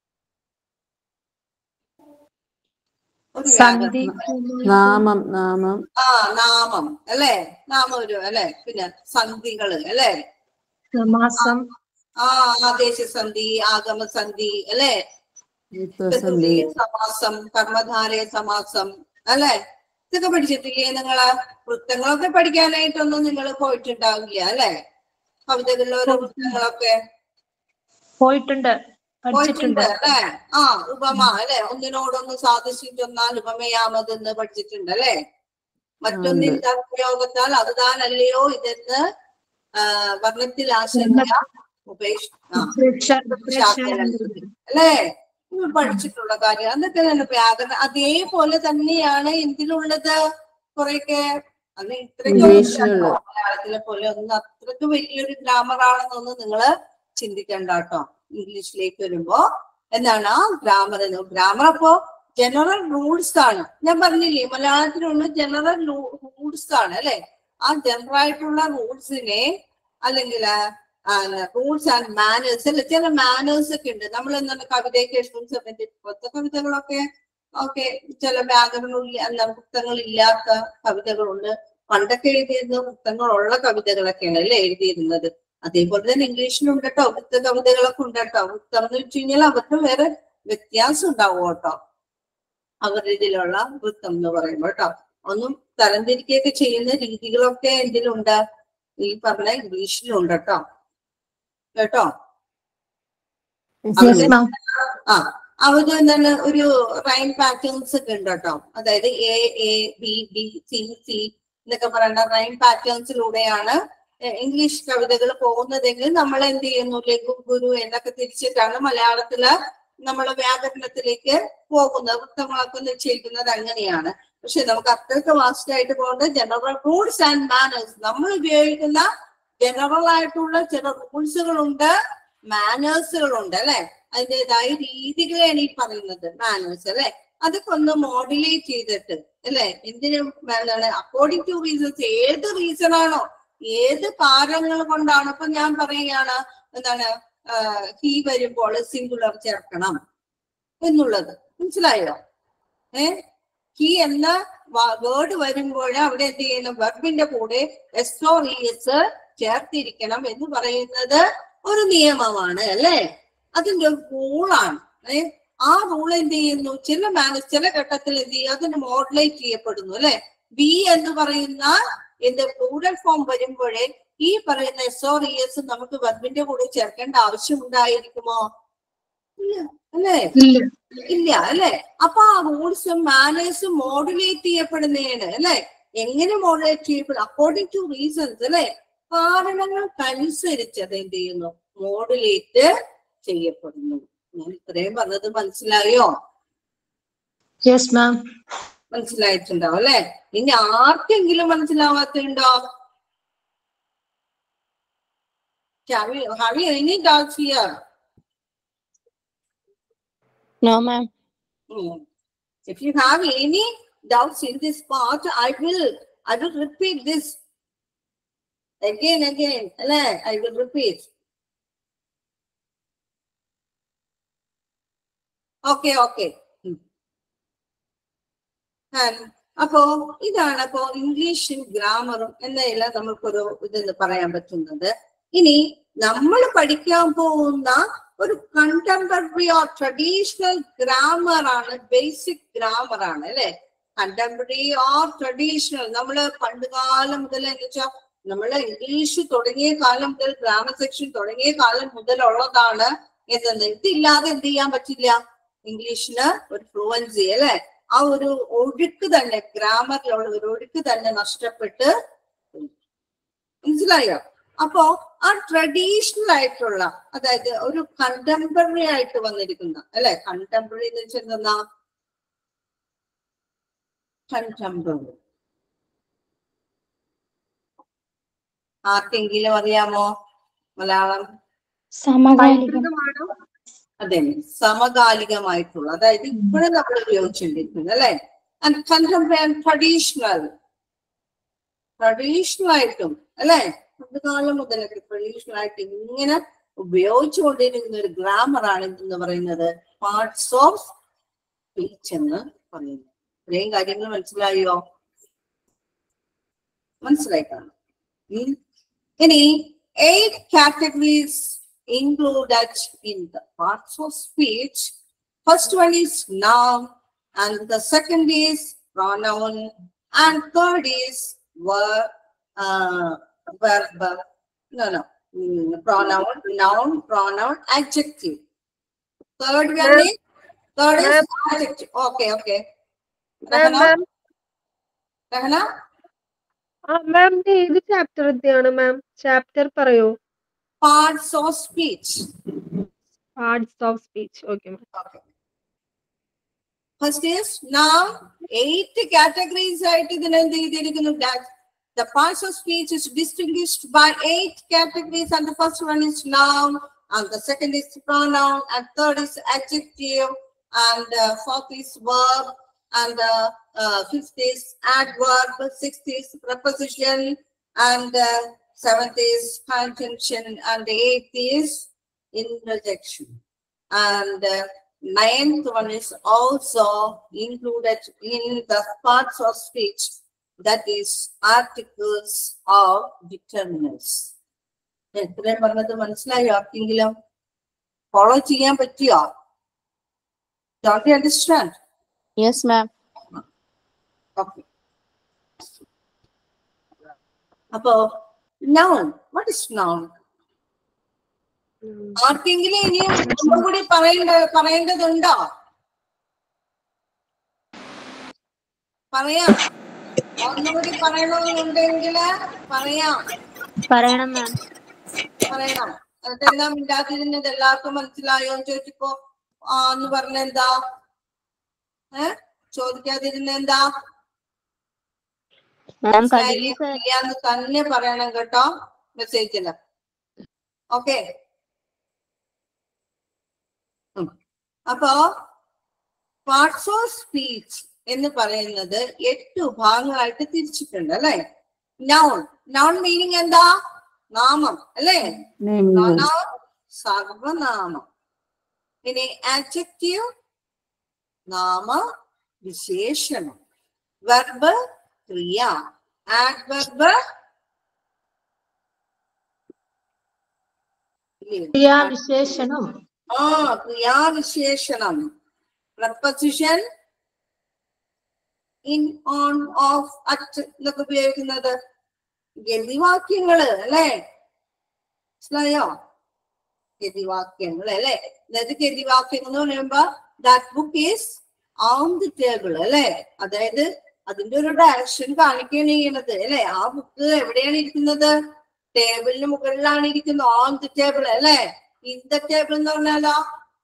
ഒരു വ്യാകരണം നാമം നാമം ആ നാമം അല്ലേ നാമം ഒരു അല്ലെ പിന്നെ സന്ധികള് അല്ലെ സമാസം ആ ആദേശസന്ധി ആഗമസന്ധി അല്ലെ യുക്തസന്ധി സമാസം കർമ്മധാരയ സമാസം അല്ലെ ഇതൊക്കെ പഠിച്ചിട്ടില്ലേ നിങ്ങള് വൃത്തങ്ങളൊക്കെ പഠിക്കാനായിട്ടൊന്നും നിങ്ങൾ പോയിട്ടുണ്ടാവില്ല അല്ലെ കവിതകളിലെ ഓരോ വൃത്തങ്ങളൊക്കെ പോയിട്ടുണ്ട് പോയിട്ടുണ്ട് പഠിച്ചിട്ടുണ്ട് അല്ലെ ആ ഉപമ അല്ലെ ഒന്നിനോടൊന്ന് സാധിച്ചിട്ടൊന്നാൽ ഉപമയാമതെന്ന് പഠിച്ചിട്ടുണ്ട് അല്ലെ മറ്റൊന്നിൽ പ്രയോഗത്താൽ അത് താനല്ലയോ ഇതെന്ന് ആ, വർണ്ണത്തിൽ ആശങ്ക ഉപേക്ഷ ആ, ശാസ്ത്രം. അല്ലേ നിങ്ങൾ പഠിച്ചിട്ടുള്ള കാര്യം അതൊക്കെ തന്നെ വ്യാകരണം അതേപോലെ തന്നെയാണ് എന്തിലുള്ളത് കുറെയൊക്കെ അന്ന് ഇത്രയ്ക്ക് ഇംഗ്ലീഷിലുള്ള. മലയാളത്തിലെ പോലെ ഒന്നും അത്രയ്ക്ക് വലിയൊരു ഗ്രാമർ ആണെന്നൊന്നും നിങ്ങള് ചിന്തിക്കണ്ട കേട്ടോ ഇംഗ്ലീഷിലേക്ക് വരുമ്പോ എന്താണ് ആ ഗ്രാമർ എന്ന് ഗ്രാമർ അപ്പോ ജനറൽ റൂൾസ് ആണ് ഞാൻ പറഞ്ഞില്ലേ മലയാളത്തിലുള്ള ജനറൽ റൂൾസ് ആണ് അല്ലെ ആ ജനറൽ ആയിട്ടുള്ള റൂൾസിനെ അല്ലെങ്കിൽ റൂൾസ് ആൻഡ് മാനേഴ്സ് അല്ലെ ചില മാനേഴ്സ് ഒക്കെ ഉണ്ട് നമ്മൾ എന്താണ് കവിതയൊക്കെ എഴുതുന്ന സമയത്ത് ഇപ്പോഴത്തെ കവിതകളൊക്കെ ഓക്കെ ചില വ്യാകരണം അല്ല വൃത്തങ്ങൾ ഇല്ലാത്ത കവിതകളുണ്ട് പണ്ടൊക്കെ എഴുതിയിരുന്ന വൃത്തങ്ങളുള്ള കവിതകളൊക്കെയാണ് അല്ലേ എഴുതിയിരുന്നത് അതേപോലെ തന്നെ ഇംഗ്ലീഷിലുണ്ട് കേട്ടോ വൃത്ത കവിതകളൊക്കെ ഉണ്ട് കേട്ടോ വൃത്തം എന്ന് വെച്ച് കഴിഞ്ഞാൽ അവർക്ക് വേറെ വ്യത്യാസം ഉണ്ടാവും കേട്ടോ അവരുടെ ഇതിലുള്ള വൃത്തം എന്ന് പറയുമ്പോൾ കേട്ടോ ഒന്നും തരംതിരിക്കുകയൊക്കെ ചെയ്യുന്ന രീതികളൊക്കെ എന്തിലുണ്ട് ഈ പറഞ്ഞ ഇംഗ്ലീഷിലുണ്ട് കേട്ടോ കേട്ടോ Yes, ma'am. ആ അവര് എന്താണ് ഒരു റൈൻ പാറ്റേൺസ് ഒക്കെ ഉണ്ട് കേട്ടോ അതായത് A A B B C C എന്നൊക്കെ പറയുന്ന റൈൻ പാറ്റേൺസിലൂടെയാണ് ഇംഗ്ലീഷ് കവിതകൾ പോകുന്നതെങ്കിൽ നമ്മൾ എന്ത് ചെയ്യുന്നു ലഘു ഗുരു എന്നൊക്കെ തിരിച്ചിട്ടാണ് മലയാളത്തില് നമ്മൾ വ്യാകരണത്തിലേക്ക് പോകുന്നത് വൃത്തങ്ങളൊക്കെ നിശ്ചയിക്കുന്നത് അങ്ങനെയാണ് പക്ഷെ നമുക്ക് അത്രയ്ക്ക് വാസ്റ്റ് ആയിട്ട് പോകേണ്ട ജനറൽ റൂൾസ് ആൻഡ് മാനേഴ്സ് നമ്മൾ ഉപയോഗിക്കുന്ന ജനറൽ ആയിട്ടുള്ള ചില റൂൾസുകളുണ്ട് മാനേഴ്സുകളുണ്ട് അല്ലെ അതിൻ്റെതായ രീതികളാണ് ഈ പറയുന്നത് മാനേഴ്സ് അല്ലെ അതൊക്കെ ഒന്ന് മോഡുലേറ്റ് ചെയ്തിട്ട് അല്ലെ എന്തിനും എന്താണ് അക്കോർഡിംഗ് ടു റീസൺസ് ഏത് റീസൺ ആണോ ഏത് കാരണങ്ങൾ കൊണ്ടാണ് ഇപ്പൊ ഞാൻ പറയുകയാണ് എന്താണ് ഹീ വരുമ്പോൾ സിംഗുലർ ചേർക്കണം എന്നുള്ളത് മനസ്സിലായോ ഏ ഹി എന്ന വേർഡ് വരുമ്പോൾ അവിടെ എന്ത് ചെയ്യണം വെർബിന്റെ കൂടെ എസ് ഓ ഇ എസ് ചേർത്തിരിക്കണം എന്ന് പറയുന്നത് ഒരു നിയമമാണ് അല്ലേ അതിന്റെ റൂളാണ് ഏ ആ റൂൾ എന്ത് ചെയ്യുന്നു ചില മാനസ് ചില ഘട്ടത്തിൽ എന്ത് ചെയ്യും അതിന് മോഡുലേറ്റ് ചെയ്യപ്പെടുന്നു അല്ലെ ബി എന്ന് പറയുന്ന എന്ത് പ്ലൂറൽ ഫോം വരുമ്പോഴേ ഈ പറയുന്ന എസ് ഓർ ഇ എസ് നമുക്ക് വെർബിന്റെ കൂടെ ചേർക്കേണ്ട ആവശ്യം ഉണ്ടായിരിക്കുമോ ഇല്ല അല്ലേ ഇല്ല അല്ലെ അപ്പൊ ആ റൂൾസും മാനേഴ്സും മോഡുലേറ്റ് ചെയ്യപ്പെടുന്നതാണ് അല്ലെ എങ്ങനെ മോഡുലേറ്റ് ചെയ്യപ്പെടും അക്കോർഡിംഗ് ടു റീസൺസ് അല്ലെ കാരണങ്ങൾക്കനുസരിച്ച് അത് എന്ത് ചെയ്യുന്നു മോഡുലേറ്റ് ചെയ്യപ്പെടുന്നു ഞാൻ ഇത്രയും പറഞ്ഞത് മനസ്സിലായോ യെസ് മാം മനസ്സിലായിട്ടുണ്ടാവും അല്ലെ ഇനി ആർക്കെങ്കിലും മനസ്സിലാവാത്തുണ്ടോ Have you, have you any doubts here? No, ma'am. Hmm. If you have any doubts in this part, I will, I will repeat this again, again. അല്ലേ? I will repeat. Okay, okay. Hmm. And അപ്പോ ഇതാണ് അപ്പോ ഇംഗ്ലീഷും ഗ്രാമറും എന്നതെല്ലാം നമുക്കൊരു ഇതെന്ന് പറയാൻ പറ്റുന്നത് ഇനി നമ്മൾ പഠിക്കാൻ പോകുന്ന ഒരു കണ്ടംപററി ഓർ ട്രഡീഷണൽ ഗ്രാമർ ആണ് ബേസിക് ഗ്രാമർ ആണ് അല്ലെ കണ്ടംപററി ഓർ ട്രഡീഷണൽ നമ്മള് പണ്ട് കാലം മുതൽ എന്ന് വെച്ചാൽ നമ്മള് ഇംഗ്ലീഷ് തുടങ്ങിയ കാലം മുതൽ ഗ്രാമർ സെക്ഷൻ തുടങ്ങിയ കാലം മുതലുള്ളതാണ് എന്തെന്ന് ഇതില്ലാതെ എന്ത് ചെയ്യാൻ പറ്റില്ല ഇംഗ്ലീഷിന് ഒരു ഫ്ലുവൻസി അല്ലെ ആ ഒരു ഒഴുക്ക് തന്നെ ഗ്രാമറിലുള്ള ഒരു ഒഴുക്ക് തന്നെ നഷ്ടപ്പെട്ട് പോയി. മനസ്സിലായോ അപ്പോ ആ ട്രഡീഷണൽ ആയിട്ടുള്ള അതായത് ഒരു കണ്ടംപററി ആയിട്ട് വന്നിരിക്കുന്ന അല്ലെ കണ്ടംപററി എന്ന് വെച്ചാൽ എന്താ കണ്ടംപററി ആർക്കെങ്കിലും അറിയാമോ മലയാളം സമകാലികമാണോ അതെ സമകാലികമായിട്ടുള്ള അതായത് ഇപ്പോഴും നമ്മൾ ഉപയോഗിച്ചുകൊണ്ടിരിക്കുന്നത് അല്ലെ കണ്ടംപററി ആൻഡ് ട്രഡീഷണൽ ട്രഡീഷണൽ ആയിട്ടും അല്ലെ പണ്ടുകാലം മുതലൊക്കെ ട്രഡീഷണൽ ആയിട്ട് ഇങ്ങനെ ഉപയോഗിച്ചുകൊണ്ടിരിക്കുന്ന ഒരു ഗ്രാമർ ആണ് എന്ന് പറയുന്നത് പാർട്സ് ഓഫ് സ്പീച്ച് എന്ന് പറയുന്നത് ഇത്രയും കാര്യങ്ങൾ മനസ്സിലായോ മനസ്സിലായി കാണും ഉം. ഇനി eight categories included in the parts of speech. First one is noun, and the second is pronoun, and third is verb, uh, verb. No, no, mm, pronoun, noun, pronoun, adjective. Third one Ma'am. is third is Ma'am. adjective. Okay, okay. Ma'am Rahana, ma'am Rahana, ആ ma'am ഇത് ഏത് ചാപ്റ്ററത്തെയാണ് ma'am chapter പറയോ parts of speech. Parts of speech okay ma'am Okay. First is now eight categories ആയിട്ട് ഇതിനെ എന്ത് ചെയ്തിരിക്കുന്നു that the parts of speech is distinguished by eight categories and the first one is noun and the second is pronoun and third is adjective and uh, fourth is verb and uh, uh, fifth is adverb sixth is preposition and uh, seventh is conjunction and eighth is interjection and uh, ninth one is also included in the parts of speech that is articles or determinants. എത്രയും പറഞ്ഞത് മനസ്സിലായോ ആർക്കെങ്കിലും follow ചെയ്യാൻ പറ്റിയോ don't you understand Yes, ma'am. Okay അപ്പോ noun what is noun ആർക്കെങ്കിലും ഇനിയും ഒന്നുകൂടി പറയേണ്ട പറയേണ്ടതുണ്ടോ പറയാം ഒന്നുകൂടി പറയണമെന്നുണ്ടെങ്കിൽ പറയാം പറയണം മാം പറയണം എന്നിട്ട് എന്താ മിണ്ടാതിരുന്നത് എല്ലാവർക്കും മനസ്സിലായോ എന്ന് ചോദിച്ചപ്പോ ആ എന്ന് പറഞ്ഞ എന്താ ഏ ചോദിക്കാതിരുന്ന എന്താ മാം മനസ്സിലായില്ലേ? കണ്ടിന്യൂസ് ഇല്ലാന്ന് തന്നെ പറയണം കേട്ടോ മെസ്സേജില് ഓക്കെ അപ്പോ പാർട്സ് ഓഫ് സ്പീച്ച് എന്ന് പറയുന്നത് എട്ട് ഭാഗങ്ങളായിട്ട് തിരിച്ചിട്ടുണ്ട് അല്ലെ നൗൺ നൗൺ മീനിങ് എന്താ നാമം അല്ലേ pronoun, സർവനാമം ഇനി adjective നാമ വിശേഷണം വെർബ് ക്രിയ adverb ക്രിയാവിശേഷണം ആ ക്രിയാവിശേഷണം preposition in on of at എന്നൊക്കെ ഉപയോഗിക്കുന്നത് ഗതിവാക്യങ്ങള് അല്ലേ മനസ്സിലായോ ഗതിവാക്യങ്ങൾ അല്ലെ അതായത് ഗതിവാക്യങ്ങൾ എന്ന് പറയുമ്പോ that book is on the table അല്ലെ അതായത് അതിന്റെ ഒരു ഡയറക്ഷൻ കാണിക്കുകയാണ് ചെയ്യണത് അല്ലെ ആ ബുക്ക് എവിടെയാണ് ഇരിക്കുന്നത് ടേബിളിന് മുകളിലാണ് ഇരിക്കുന്നത് ഓൺ ദി ടേബിൾ അല്ലെ ഇൻ ദ ടേബിൾ എന്ന് പറഞ്ഞാലോ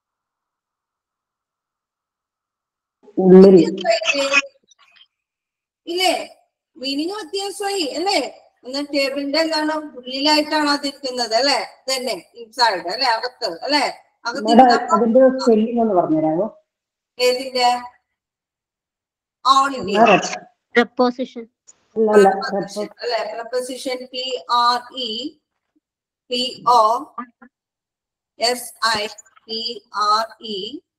ഉള്ളിൽ വ്യത്യാസമായില്ലേ? ഇല്ലേ മീനിങ് വ്യത്യാസമായി അല്ലേ എന്നാൽ ടേബിളിന്റെ എന്താണ് ഉള്ളിലായിട്ടാണ് അത് ഇരിക്കുന്നത് അല്ലെ തന്നെ ഇൻസൈഡ് അല്ലെ അകത്ത് അല്ലെ മാഡം അകത്ത് അതിന്റെ സ്പെല്ലിംഗ് ഒന്ന് പറഞ്ഞുതരാമോ ഏതിന്റെ ഓണിന്റെ എന്നാ റെപ്പ്- പ്രപ്പോസിഷൻ അല്ല അല്ല preposition റെപ്പ്- അല്ലെ preposition P R E P O S I P R E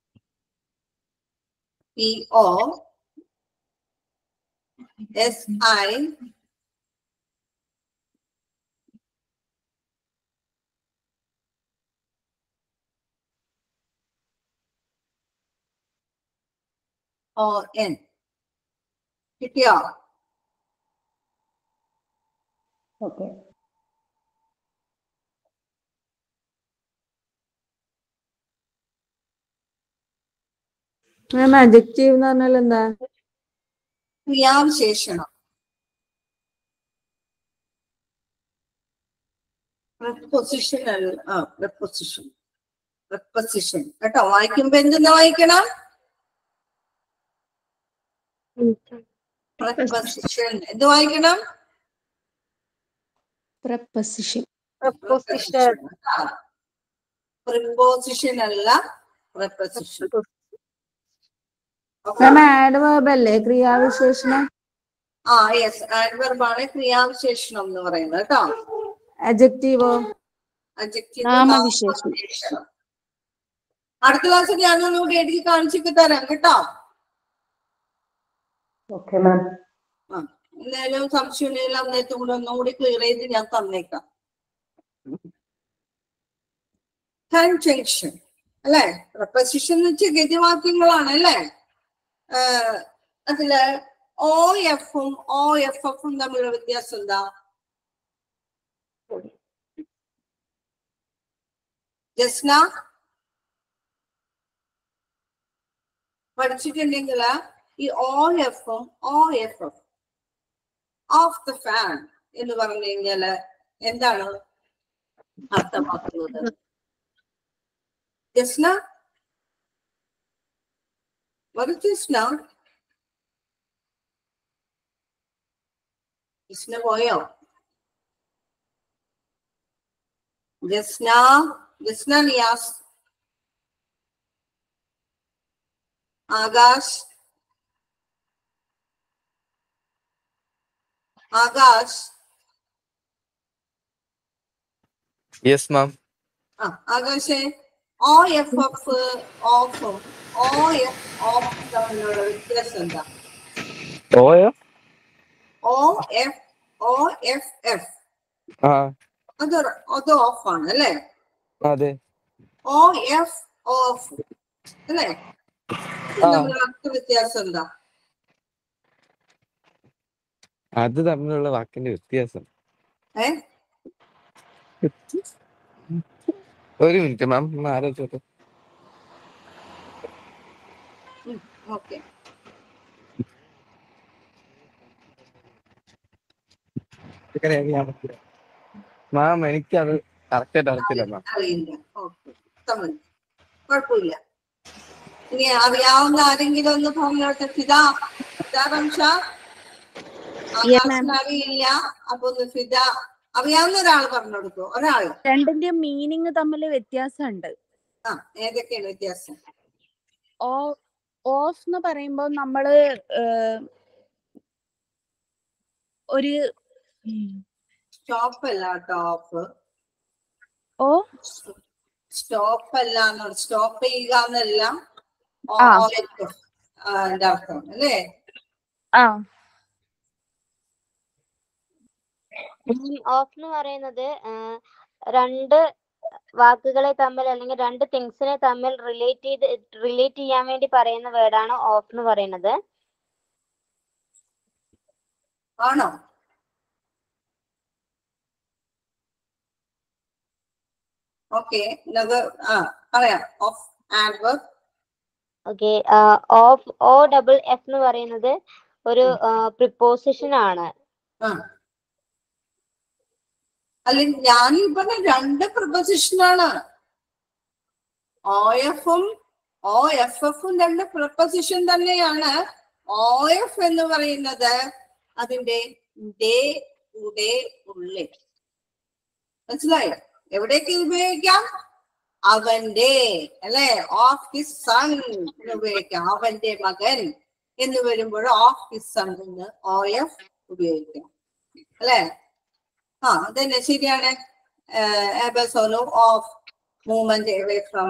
P O S I O N കിട്ടിയോ ഓക്കെ മാം അജക്റ്റീവ് എന്ന് പറഞ്ഞാൽ എന്താ ക്രിയാവിശേഷണം പ്രപ്പൊസിഷൻ അല്ല ആ പ്രപ്പൊസിഷൻ പ്രപ്പൊസിഷൻ കേട്ടോ വായിക്കുമ്പോ എന്തെന്ന് വായിക്കണം പ്രപ്പൊസിഷൻ എന്ത് വായിക്കണം പ്രപ്പോസിഷൻ പ്രപ്പോസിഷൻ പ്രിപ്പോസിഷൻ അല്ല പ്രപ്പൊസിഷൻ മാം ആഡ് വേർബ് അല്ലേ ക്രിയാവിശേഷണം ആ യെസ് ആഡ്വർബ് ആണ് ക്രിയാവിശേഷണം എന്ന് പറയുന്നത് കേട്ടോ അജക്റ്റീവോ Adjective നാമവിശേഷണം. നാമവിശേഷണം. അടുത്ത ക്ലാസ്സിൽ ഞാൻ ഒന്നുകൂടി എഴുതി കാണിച്ചിട്ട് തരാം കേട്ടോ ഓക്കെ മാം ആ എന്തായാലും സംശയം ഉണ്ടെങ്കിൽ അന്നേരത്തും കൂടെ ഒന്നുകൂടി ക്ലിയർ ചെയ്ത് ഞാൻ തന്നേക്കാം കൺജങ്ഷൻ അല്ലെ പ്രപ്പസിഷൻ എന്ന് വെച്ചാൽ ഗതിവാക്യങ്ങളാണ് അല്ലെ ആഹ് അതില് ഓ എഫും ഓ എഫ് എഫും തമ്മിലുള്ള വ്യത്യാസം എന്താ ജസ്ന പഠിച്ചിട്ടുണ്ടെങ്കിൽ ഈ ഓ എഫും O F F of the fan എന്ന് പറഞ്ഞു കഴിഞ്ഞാല് എന്താണ് അർത്ഥമാക്കുന്നത് ജസ്ന what is ജസ്ന ജസ്ന പോയോ ജസ്ന ജസ്ന നിയാസ് ആകാശ് ആകാശ് യെസ് മാം ആ ആകാശേ O F F of O F of തമ്മിലുള്ള വ്യത്യാസം എന്താ ഓയോ O F O F F ആ അത് അത് ഓഫ് ആണ് അല്ലേ അതെ ഓ എഫ് ഓഫ് അല്ലേ ഇത് ആ. തമ്മിലുള്ള അർത്ഥ വ്യത്യാസം എന്താ അത് തമ്മിലുള്ള വാക്കിന്റെ വ്യത്യാസം ഏ ഒരു മിനിറ്റ് മാം ഒന്ന് ആലോചിച്ചോട്ടെ ഓക്കെ ഇങ്ങനെ അറിയാൻ പറ്റില്ല മാം എനിക്കത് കറക്റ്റ് ആയിട്ട് അറിയത്തില്ല മാം അറിയില്ല ഓക്കെ തമ്മിൽ കുഴപ്പമില്ല ഇനി അറിയാവുന്ന ആരെങ്കിലും ഒന്ന് പറഞ്ഞോട്ടെ ഫിദ ഫിദ റംഷാ Yeah, ma'am. ആകാശിന് അറിയില്ല അപ്പൊ ഒന്ന് ഫിദ അറിയാവുന്ന ഒരാൾ പറഞ്ഞു കൊടുക്കോ ഒരാള് രണ്ടിന്റെയും മീനിങ് തമ്മിൽ വ്യത്യാസമുണ്ട് ആ ഏതൊക്കെയാണ് വ്യത്യാസം ഓ ഓഫ് എന്ന് പറയുമ്പോൾ നമ്മള് ഏഹ്, ഒരു സ്റ്റോപ്പ് അല്ല ടോപ്പ് ഓ സ്റ്റോപ്പ് അല്ല സ്റ്റോപ്പ് ചെയ്യുക എന്നല്ല ആ. അതിന്റെ അർത്ഥം അല്ലേ ആ ഓഫ് എന്ന് പറയുന്നത് ആ, രണ്ട് വാക്കുകളെ തമ്മിൽ അല്ലെങ്കിൽ രണ്ട് തിങ്സിനെ തമ്മിൽ റിലേറ്റ് ചെയ്ത് റിലേറ്റ് ചെയ്യാൻ വേണ്ടി പറയുന്ന വേർഡാണ് ഓഫ് എന്ന് പറയുന്നത് ആണോ ഓക്കെ ആ പറയാം of adverb okay of O double F എന്ന് പറയുന്നത് ഒരു പ്രിപ്പോസിഷൻ ആണ് ആ അല്ല ഞാൻ ഈ പറഞ്ഞ രണ്ട് പ്രൊപ്പസിഷനാണ് ഓ എഫും ഓ എഫ് എഫും രണ്ട് പ്രൊപ്പസിഷൻ തന്നെയാണ് ഓ എഫ് എന്ന് പറയുന്നത് അതിന്റെ ഡേ ഉടെ ഉള്ളിൽ മനസ്സിലായോ എവിടേക്ക് ഉപയോഗിക്കാം അവന്റെ അല്ലെ ഓഫ് ഹിസ് സൺ എന്ന് ഉപയോഗിക്കാം അവന്റെ മകൻ എന്ന് വരുമ്പോൾ ഓഫ് ഹിസ് സൺ എന്ന് ഓ എഫ് ഉപയോഗിക്കാം അല്ലെ ആ അതന്നെ ശരിയാണ് ആബസോനോ ഓഫ് മൂവ്മെന്റ് അവേ ഫ്രം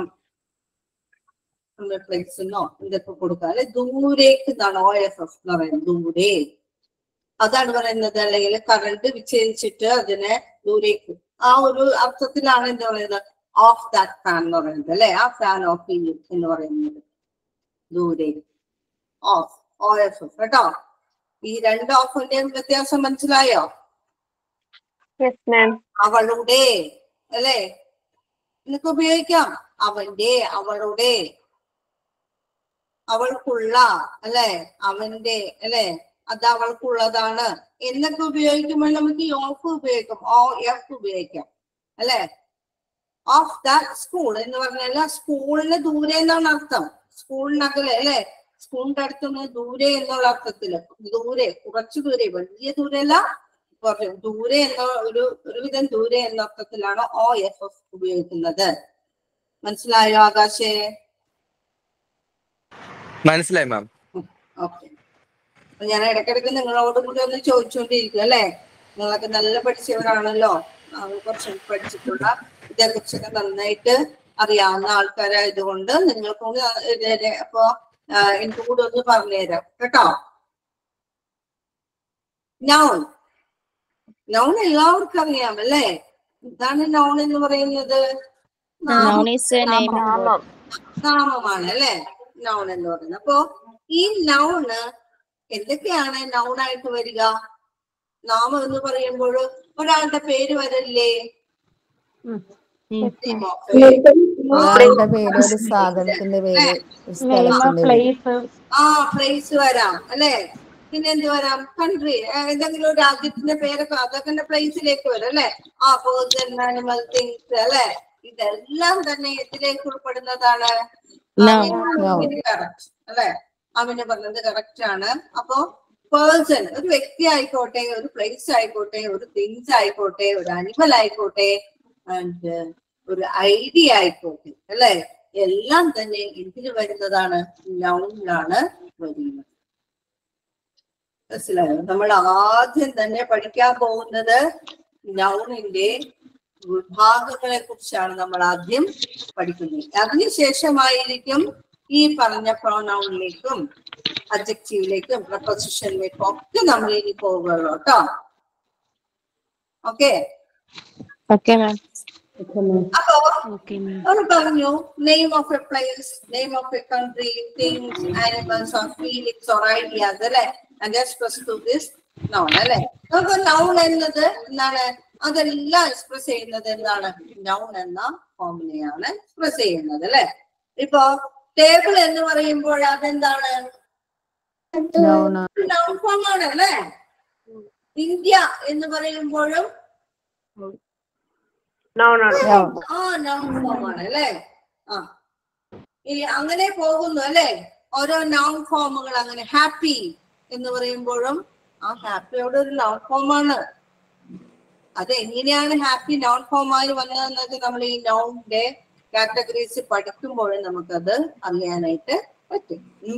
പ്ലേസിനോ ഇതൊക്കെ കൊടുക്കുക അല്ലെ ദൂരേക്ക് എന്നാണ് ഓ എഫ് എഫ് എന്ന് പറയുന്നത് ദൂരെ അതാണ് പറയുന്നത് അല്ലെങ്കിൽ കറണ്ട് വിച്ഛേദിച്ചിട്ട് അതിനെ ദൂരേക്ക് ആ ഒരു അർത്ഥത്തിലാണ് എന്താ പറയുന്നത് ഓഫ് ദാറ്റ് ഫാൻ എന്ന് പറയുന്നത് അല്ലെ ആ ഫാൻ ഓഫ് ചെയ്യും എന്ന് പറയുന്നത് ദൂരെ ഓഫ് ഓ എഫ് എഫ് കേട്ടോ ഈ രണ്ട് ഓഫിന്റെയും വ്യത്യാസം മനസ്സിലായോ അവളുടെ അല്ലെ നിനക്ക് ഉപയോഗിക്കാം അവന്റെ അവളുടെ അവൾക്കുള്ള അല്ലെ അവന്റെ അല്ലെ അത് അവൾക്കുള്ളതാണ് എന്നൊക്കെ ഉപയോഗിക്കുമ്പോൾ നമുക്ക് ഈ ഓഫ് ഉപയോഗിക്കാം ഓ എഫ് ഉപയോഗിക്കാം അല്ലെ ഓഫ് ദാറ്റ് സ്കൂൾ എന്ന് പറഞ്ഞാൽ സ്കൂളിന് ദൂരെ എന്നാണ് അർത്ഥം സ്കൂളിനകലെ അല്ലെ സ്കൂളിന്റെ അടുത്തുനിന്ന് ദൂരെ എന്നുള്ള അർത്ഥത്തില് ദൂരെ കുറച്ചു ദൂരെ വലിയ ദൂരല്ല കുറച്ച് ദൂരെ എന്ന ഒരു ഒരുവിധം ദൂരെ എന്ന അർത്ഥത്തിലാണ് ഓ എഫ് എഫ് ഉപയോഗിക്കുന്നത് മനസ്സിലായോ ആകാശേ മനസ്സിലായി മാം ഓക്കെ ഞാൻ ഇടയ്ക്കിടയ്ക്ക് നിങ്ങളോട് കൂടി ഒന്ന് ചോദിച്ചുകൊണ്ടിരിക്കും അല്ലെ നിങ്ങളൊക്കെ നല്ല പഠിച്ചവരാണല്ലോ ആ, കുറച്ച് പഠിച്ചിട്ടുള്ള ഇതേക്കുറിച്ചൊക്കെ നന്നായിട്ട് അറിയാവുന്ന ആൾക്കാരായതുകൊണ്ട് നിങ്ങൾക്ക് കൂടി ആ- ഇത് അപ്പൊ ആ, എനിക്ക് കൂടി ഒന്ന് പറഞ്ഞുതരാം കേട്ടോ നൗൺ നൗൺ എല്ലാവർക്കും അറിയാം അല്ലേ എന്താണ് നൗൺ എന്ന് പറയുന്നത് Noun is a name of word. നാമമാണ് അല്ലെ നൗൺ എന്ന് പറയുന്നത് അപ്പോ ഈ നൗണ് എന്തൊക്കെയാണ് നൗണായിട്ട് വരിക നാമം എന്ന് പറയുമ്പോൾ ഒരാളുടെ പേര് വരല്ലേ Name of a- ആളുടെ പേര് ഒരു സാധനത്തിന്റെ പേര് ഒരു സ്ഥലത്തിന്റെ പേര് ആ പ്ലേസ് വരാം അല്ലെ പിന്നെ എന്ത് വരാം കൺട്രി ഏതെങ്കിലും ഒരു രാജ്യത്തിന്റെ പേരൊക്കെ അതൊക്കെ പ്ലേസിലേക്ക് വരും അല്ലെ ആ പേഴ്സൺ ആനിമൽ തിങ്സ് അല്ലെ ഇതെല്ലാം തന്നെ ഇതിലേക്ക് ഉൾപ്പെടുന്നതാണ് കറക്റ്റ് അല്ലെ അവന് പറഞ്ഞത് കറക്റ്റ് ആണ് അപ്പോ പേഴ്സൺ ഒരു വ്യക്തി ആയിക്കോട്ടെ ഒരു പ്ലേസ് ആയിക്കോട്ടെ ഒരു തിങ്സ് ആയിക്കോട്ടെ ഒരു അനിമൽ ആയിക്കോട്ടെ ആൻഡ് ഒരു ഐഡിയ ആയിക്കോട്ടെ അല്ലെ എല്ലാം തന്നെ എന്തിന് വരുന്നതാണ് നൗണിലാണ് വരുന്നത് മനസ്സിലായോ നമ്മൾ ആദ്യം തന്നെ പഠിക്കാൻ പോകുന്നത് നൗണിന്റെ വിഭാഗങ്ങളെ കുറിച്ചാണ് നമ്മൾ ആദ്യം പഠിക്കുന്നത് അതിനുശേഷമായിരിക്കും ഈ പറഞ്ഞ പ്രോനൗണിലേക്കും അബ്ജക്റ്റീവിലേക്കും പ്രപ്പൊസിഷനിലേക്കും ഒക്കെ നമ്മൾ ഇനി പോകുകയുള്ളൂ കേട്ടോ ഓക്കെ Okay, ma'am. അപ്പോ ഓക്കെ മാം അവർ പറഞ്ഞു name of a place name of a country things animals or feelings or ideas അല്ലെ and express to this noun അല്ലെ നമുക്ക് നൗൺ എന്നത് എന്താണ് അതെല്ലാം എക്സ്പ്രസ് ചെയ്യുന്നത് എന്താണ് നൗൺ എന്ന ഫോമിനെയാണ് എക്സ്പ്രസ് ചെയ്യുന്നത് അല്ലെ ഇപ്പോ ടേബിൾ എന്ന് പറയുമ്പോൾ അതെന്താണ് Noun ആണ്. നൗൺ ഫോം ആണ് അല്ലെ ഇന്ത്യ എന്ന് പറയുമ്പോഴും Noun. ആ നൗൺ ഫോം ആണ് അല്ലേ ആ ഇനി അങ്ങനെ പോകുന്നു അല്ലെ ഓരോ നൗൺ ഫോമുകൾ അങ്ങനെ ഹാപ്പി എന്ന് പറയുമ്പോഴും ആ ഹാപ്പിയോട് ഒരു നൗൺ ഫോം ആണ് അത് എങ്ങനെയാണ് ഹാപ്പി നൗൺ ഫോം ആയി വന്നതെന്നൊക്കെ നമ്മൾ ഈ നൗണിന്റെ കാറ്റഗറീസ് പഠിക്കുമ്പോഴും നമുക്കത് അറിയാനായിട്ട് പറ്റും ഉം.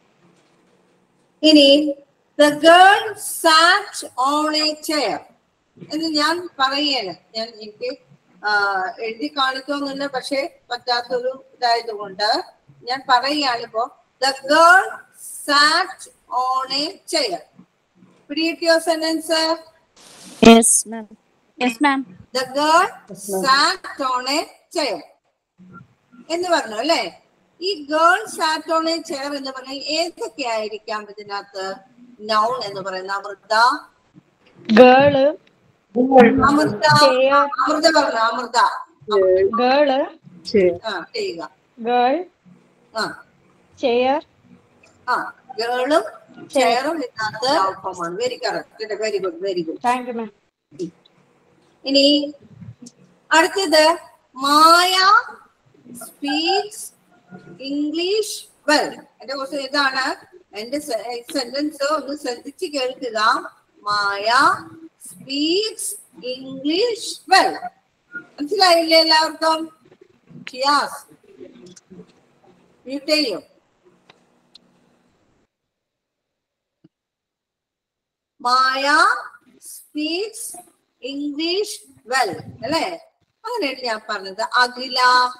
ഇനി the girl sat on a chair എന്ന് ഞാൻ പറയാണ് ഞാൻ എനിക്ക് ആ, എഴുതി കാണിക്കുന്നില്ല പക്ഷെ പറ്റാത്തൊരു ഇതായതുകൊണ്ട് ഞാൻ പറയുകയാണ് ഇപ്പോ the girl sat on a chair പിടികിട്ടിയോ sentence Yes, ma'am. Yes, ma'am. The girl sat on a chair എന്ന് പറഞ്ഞു അല്ലെ ഈ girl sat on a chair എന്ന് പറഞ്ഞാൽ ഏതൊക്കെ ആയിരിക്കാം ഇതിനകത്ത് നൗൺ എന്ന് പറയുന്ന അമൃത ഗേള് അമൃത അമൃത പറഞ്ഞു അമൃത ഗേള് ആ ചെയ്യുക ഗേൾ ആ ചെയർ ആ ഗേളും ചെയറും ഇതിനകത്ത് ഒപ്പമാണ് very correct very good very good thank you ma'am ഇനി അടുത്തത് മായ സ്പീക്സ് ഇംഗ്ലീഷ് വെൽ എന്റെ കുറച്ച് ഇതാണ് എന്റെ സെന്റൻസ് ഒന്ന് ശ്രദ്ധിച്ച് കേൾക്കുക മായ സ്പീക്സ് ഇംഗ്ലീഷ് വെൽ മനസ്സിലായില്ലേ എല്ലാവർക്കും ഷിയാസ് മ്യൂട്ട് ചെയ്യും മായ സ്പീക്സ് ഇംഗ്ലീഷ് വെൽ അല്ലേ അങ്ങനെയാണ് ഞാൻ പറഞ്ഞത് അഖില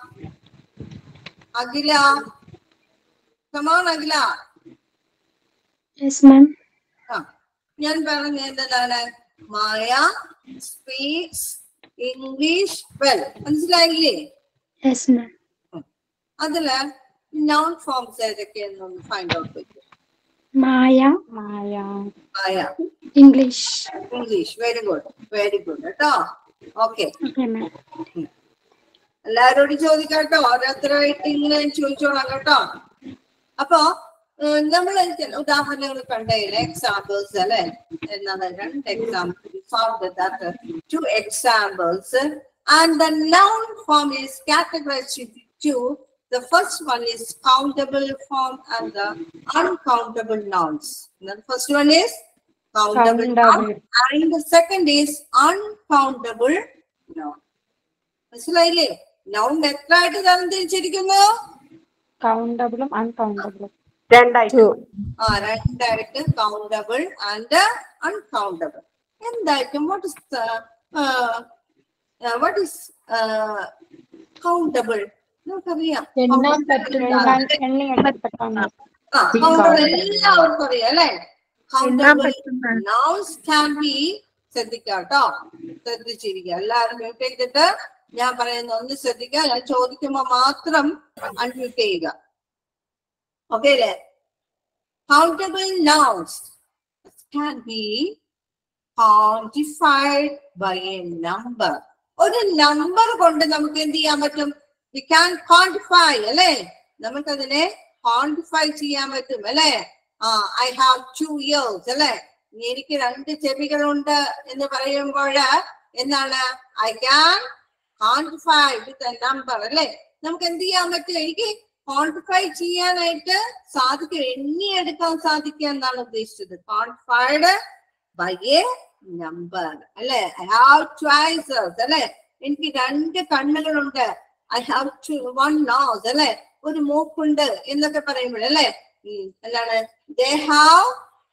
അഖില കമോൺ അഖില Yes, ma'am. ആ ഞാൻ പറഞ്ഞത് എന്താണ് മായ സ്പീക്സ് ഇംഗ്ലീഷ് വെൽ മനസ്സിലായില്ലേ Yes, ma'am. അതില് നോൺ ഫോംസ് ഏതൊക്കെയെന്നൊന്ന് ഫൈൻഡ് ഔട്ട് പറ്റും Maya. Maya Maya English. English very good very good കേട്ടോ ഓക്കെ Okay, ma'am. എല്ലാരോടും ചോദിക്കാട്ടോ ഓരോരുത്തരായിട്ട് ഇങ്ങനെ ചോദിച്ചോളാം കേട്ടോ അപ്പോ നമ്മൾ ഉദാഹരണങ്ങൾ കണ്ടതിലെ എക്സാമ്പിൾസ് അല്ലെ എന്താണ് രണ്ട് example two examples and the noun form is categorised to The first one is countable form and the uncountable nouns. The first one is countable noun and the second is uncountable noun. മനസ്സിലായില്ലേ noun എത്ര ആയിട്ട് തരം തിരിച്ചിരിക്കുന്നു കൗണ്ടബിളും അൺകൗണ്ടബിളും രണ്ടായിട്ട് ആ രണ്ടായിട്ട് കൗണ്ടബിൾ ആൻഡ് അൺകൗണ്ടബിൾ എന്തായിരിക്കും what is what is countable നമുക്കറിയാം എണ്ണാൻ പറ്റുന്ന എണ്ണി എണ്ണപ്പെട്ടതാണ് ആ കൗണ്ടബിൾ എല്ലാവർക്കും അറിയാം അല്ലെ കൗണ്ടബിൾ നൗൺസ് ക്യാൻ ബി ശ്രദ്ധിക്കാം കേട്ടോ ശ്രദ്ധിച്ചിരിക്കുക എല്ലാവരും മ്യൂട്ട് ചെയ്തിട്ട് ഞാൻ പറയുന്ന ഒന്ന് ശ്രദ്ധിക്കുക ഞാൻ ചോദിക്കുമ്പോ മാത്രം അൺമ്യൂട്ട് ചെയ്യുക ഓക്കെ അല്ലേ countable nouns can be quantified by a number ഒരു നമ്പർ കൊണ്ട് നമുക്ക് എന്ത് ചെയ്യാൻ പറ്റും വി ക്യാൻ ക്വാണ്ടിഫൈ അല്ലേ നമുക്കതിനെ ക്വാണ്ടിഫൈ ചെയ്യാൻ പറ്റും അല്ലേ ആ ഐ ഹാവ് ടു ഇയേഴ്സ് അല്ലേ എനിക്ക് രണ്ട് ചെവികളുണ്ട് എന്ന് പറയുമ്പോൾ എന്താണ് I can quantify with a number അല്ലേ നമുക്ക് എന്ത് ചെയ്യാൻ പറ്റും എനിക്ക് ക്വാണ്ടിഫൈ ചെയ്യാനായിട്ട് സാധിക്കും എണ്ണിയെടുക്കാൻ സാധിക്കുക എന്നാണ് ഉദ്ദേശിച്ചത് ക്വാണ്ടിഫൈഡ് ബൈ എ നമ്പർ അല്ലെ ഐ ഹാവ് ട്വൈസേഴ്സ് അല്ലെ എനിക്ക് രണ്ട് കണ്ണുകളുണ്ട് I have two one nose അല്ലെ ഒരു മൂക്കുണ്ട് എന്നൊക്കെ പറയുമ്പോൾ അല്ലെ എന്താണ് they have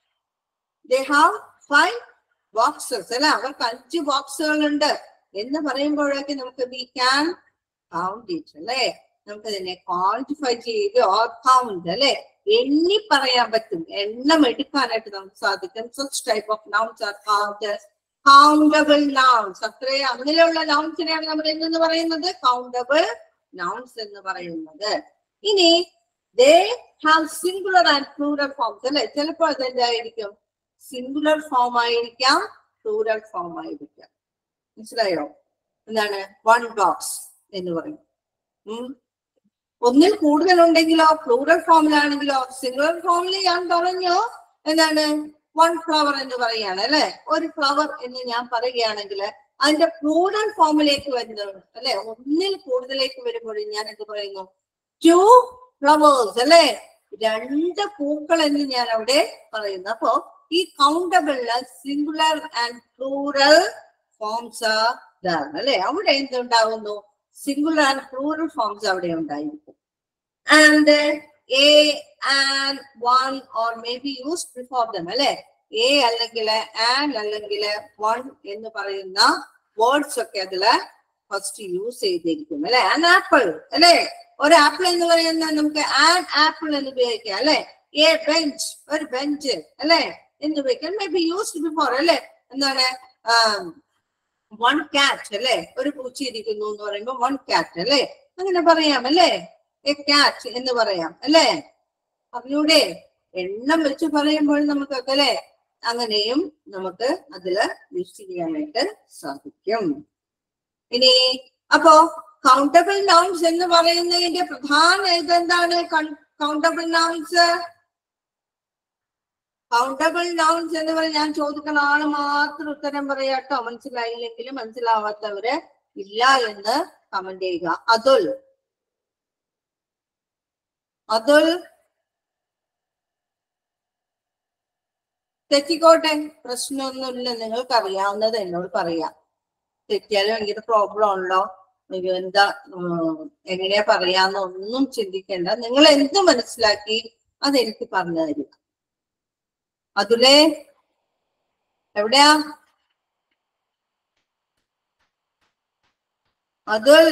they have five boxes അല്ലെ അവർക്ക് അഞ്ച് ബോക്സുകളുണ്ട് എന്ന് പറയുമ്പോഴൊക്കെ നമുക്ക് വി ക്യാൻ കൗണ്ട് ഇറ്റ് അല്ലെ നമുക്ക് ഇതിനെ ക്വാണ്ടിഫൈ ചെയ്ത് ഓർ കൗണ്ട് അല്ലെ എണ്ണി പറയാൻ പറ്റും എണ്ണം എടുക്കാനായിട്ട് നമുക്ക് സാധിക്കും such type of nouns are count countable nouns അത്രേ അങ്ങനെയുള്ള നൗൺസിനെയാണ് നമ്മൾ എന്തെന്ന് പറയുന്നത് കൗണ്ടബിൾ നൗൺസ് എന്ന് പറയുന്നത് ഇനി they have singular and plural forms അല്ലെ ചിലപ്പോൾ അതെന്തായിരിക്കും സിംഗുലർ ഫോം ആയിരിക്കാം പ്ലൂറൽ ഫോം ആയിരിക്കാം മനസ്സിലായോ എന്താണ് വൺ ബോക്സ് എന്ന് പറയും ഉം. ഒന്നിൽ കൂടുതൽ ഉണ്ടെങ്കിലോ പ്ലൂറൽ ഫോമിലാണെങ്കിലോ സിംഗുലർ ഫോമിൽ ഞാൻ പറഞ്ഞു എന്താണ് വൺ ഫ്ലവർ എന്ന് പറയാണ് അല്ലെ ഒരു ഫ്ലവർ എന്ന് ഞാൻ പറയുകയാണെങ്കിൽ അതിന്റെ പ്ലൂറൽ ഫോമിലേക്ക് വരുന്നത് അല്ലെ ഒന്നിൽ കൂടുതലേക്ക് വരുമ്പോൾ ഞാൻ എന്ത് പറയുന്നു ടു ഫ്ലവേഴ്സ് അല്ലെ രണ്ട് പൂക്കൾ എന്ന് ഞാൻ അവിടെ പറയുന്നു അപ്പോ ഈ കൗണ്ടബിളില് singular and plural forms are അല്ലെ അവിടെ എന്തുണ്ടാവുന്നു സിംഗുലർ ആൻഡ് പ്ലൂറൽ ഫോംസ് അവിടെ ഉണ്ടായിരിക്കും and a and one or may be use before them അല്ലെ എ അല്ലെങ്കിൽ ആൻഡ് അല്ലെങ്കിൽ വൺ എന്ന് പറയുന്ന വേർഡ്സ് ഒക്കെ അതില് ഫസ്റ്റ് യൂസ് ചെയ്തിരിക്കും അല്ലെ ആൻ ആപ്പിൾ അല്ലെ ഒരു ആപ്പിൾ എന്ന് പറയുന്ന നമുക്ക് ആൻ ആപ്പിൾ എന്ന് ഉപയോഗിക്കാം അല്ലെ എ ബെഞ്ച് ഒരു ബെഞ്ച് അല്ലെ എന്ന് ഉപയോഗിക്കാം മേ ബി യൂസ്ഡ് ബിഫോർ അല്ലെ എന്താണ് വൺ കാറ്റ് അല്ലെ ഒരു പൂച്ച ഇരിക്കുന്നു എന്ന് പറയുമ്പോൾ വൺ കാറ്റ് അല്ലെ അങ്ങനെ പറയാം അല്ലെ എ കാറ്റ് എന്ന് പറയാം അല്ലെ പറഞ്ഞൂടെ എണ്ണം വെച്ച് പറയുമ്പോൾ നമുക്കൊക്കെ അല്ലെ അങ്ങനെയും നമുക്ക് അതില് യൂസ് ചെയ്യാനായിട്ട് സാധിക്കും ഇനി അപ്പോ കൗണ്ടബിൾ നൗൺസ് എന്ന് പറയുന്നതിന്റെ പ്രധാന ഇതെന്താണ് കൗണ്ടബിൾ നൗൺസ് കൗണ്ടബിൾ നൗൺസ് എന്ന് പറഞ്ഞാൽ ഞാൻ ചോദിക്കുന്ന ആള് മാത്രം ഉത്തരം പറയാട്ടോ മനസ്സിലായില്ലെങ്കിലും മനസ്സിലാവാത്തവര് ഇല്ല എന്ന് കമന്റ് ചെയ്യുക അതുൽ അതുൽ തെറ്റിക്കോട്ടെ പ്രശ്നമൊന്നുമില്ല നിങ്ങൾക്ക് അറിയാവുന്നത് എന്നോട് പറയാം തെറ്റിയാലും ഭയങ്കര പ്രോബ്ലം ഉണ്ടോ അയ്യോ എന്താ ഉം, എങ്ങനെയാ പറയാന്ന് ഒന്നും ചിന്തിക്കേണ്ട നിങ്ങൾ എന്ത് മനസ്സിലാക്കി അതെനിക്ക് പറഞ്ഞു തരിക അതുലേ എവിടെയാ അതുൽ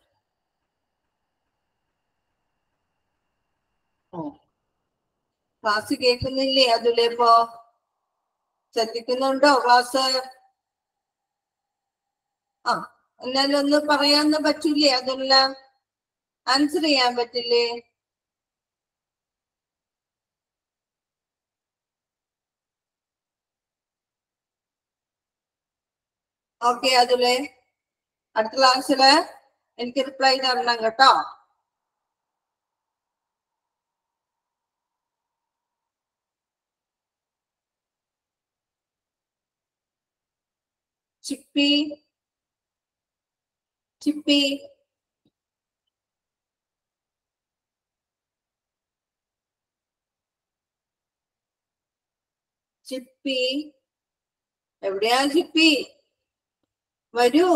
ഓ ക്ലാസ് കേൾക്കുന്നില്ലേ അതുലേ ഇപ്പോ ശ്രദ്ധിക്കുന്നുണ്ടോ ക്ലാസ് ആ എന്നാലും ഒന്ന് പറയാന്ന് പറ്റൂലേ അതുല്ല ആൻസർ ചെയ്യാൻ പറ്റില്ലേ ഓക്കെ അതുലേ അടുത്ത ക്ലാസ്സില് എനിക്ക് റിപ്ലൈ തരണം കേട്ടോ ചിപ്പി ചിപ്പി ചിപ്പി എവിടെയാ ചിപ്പി വരൂ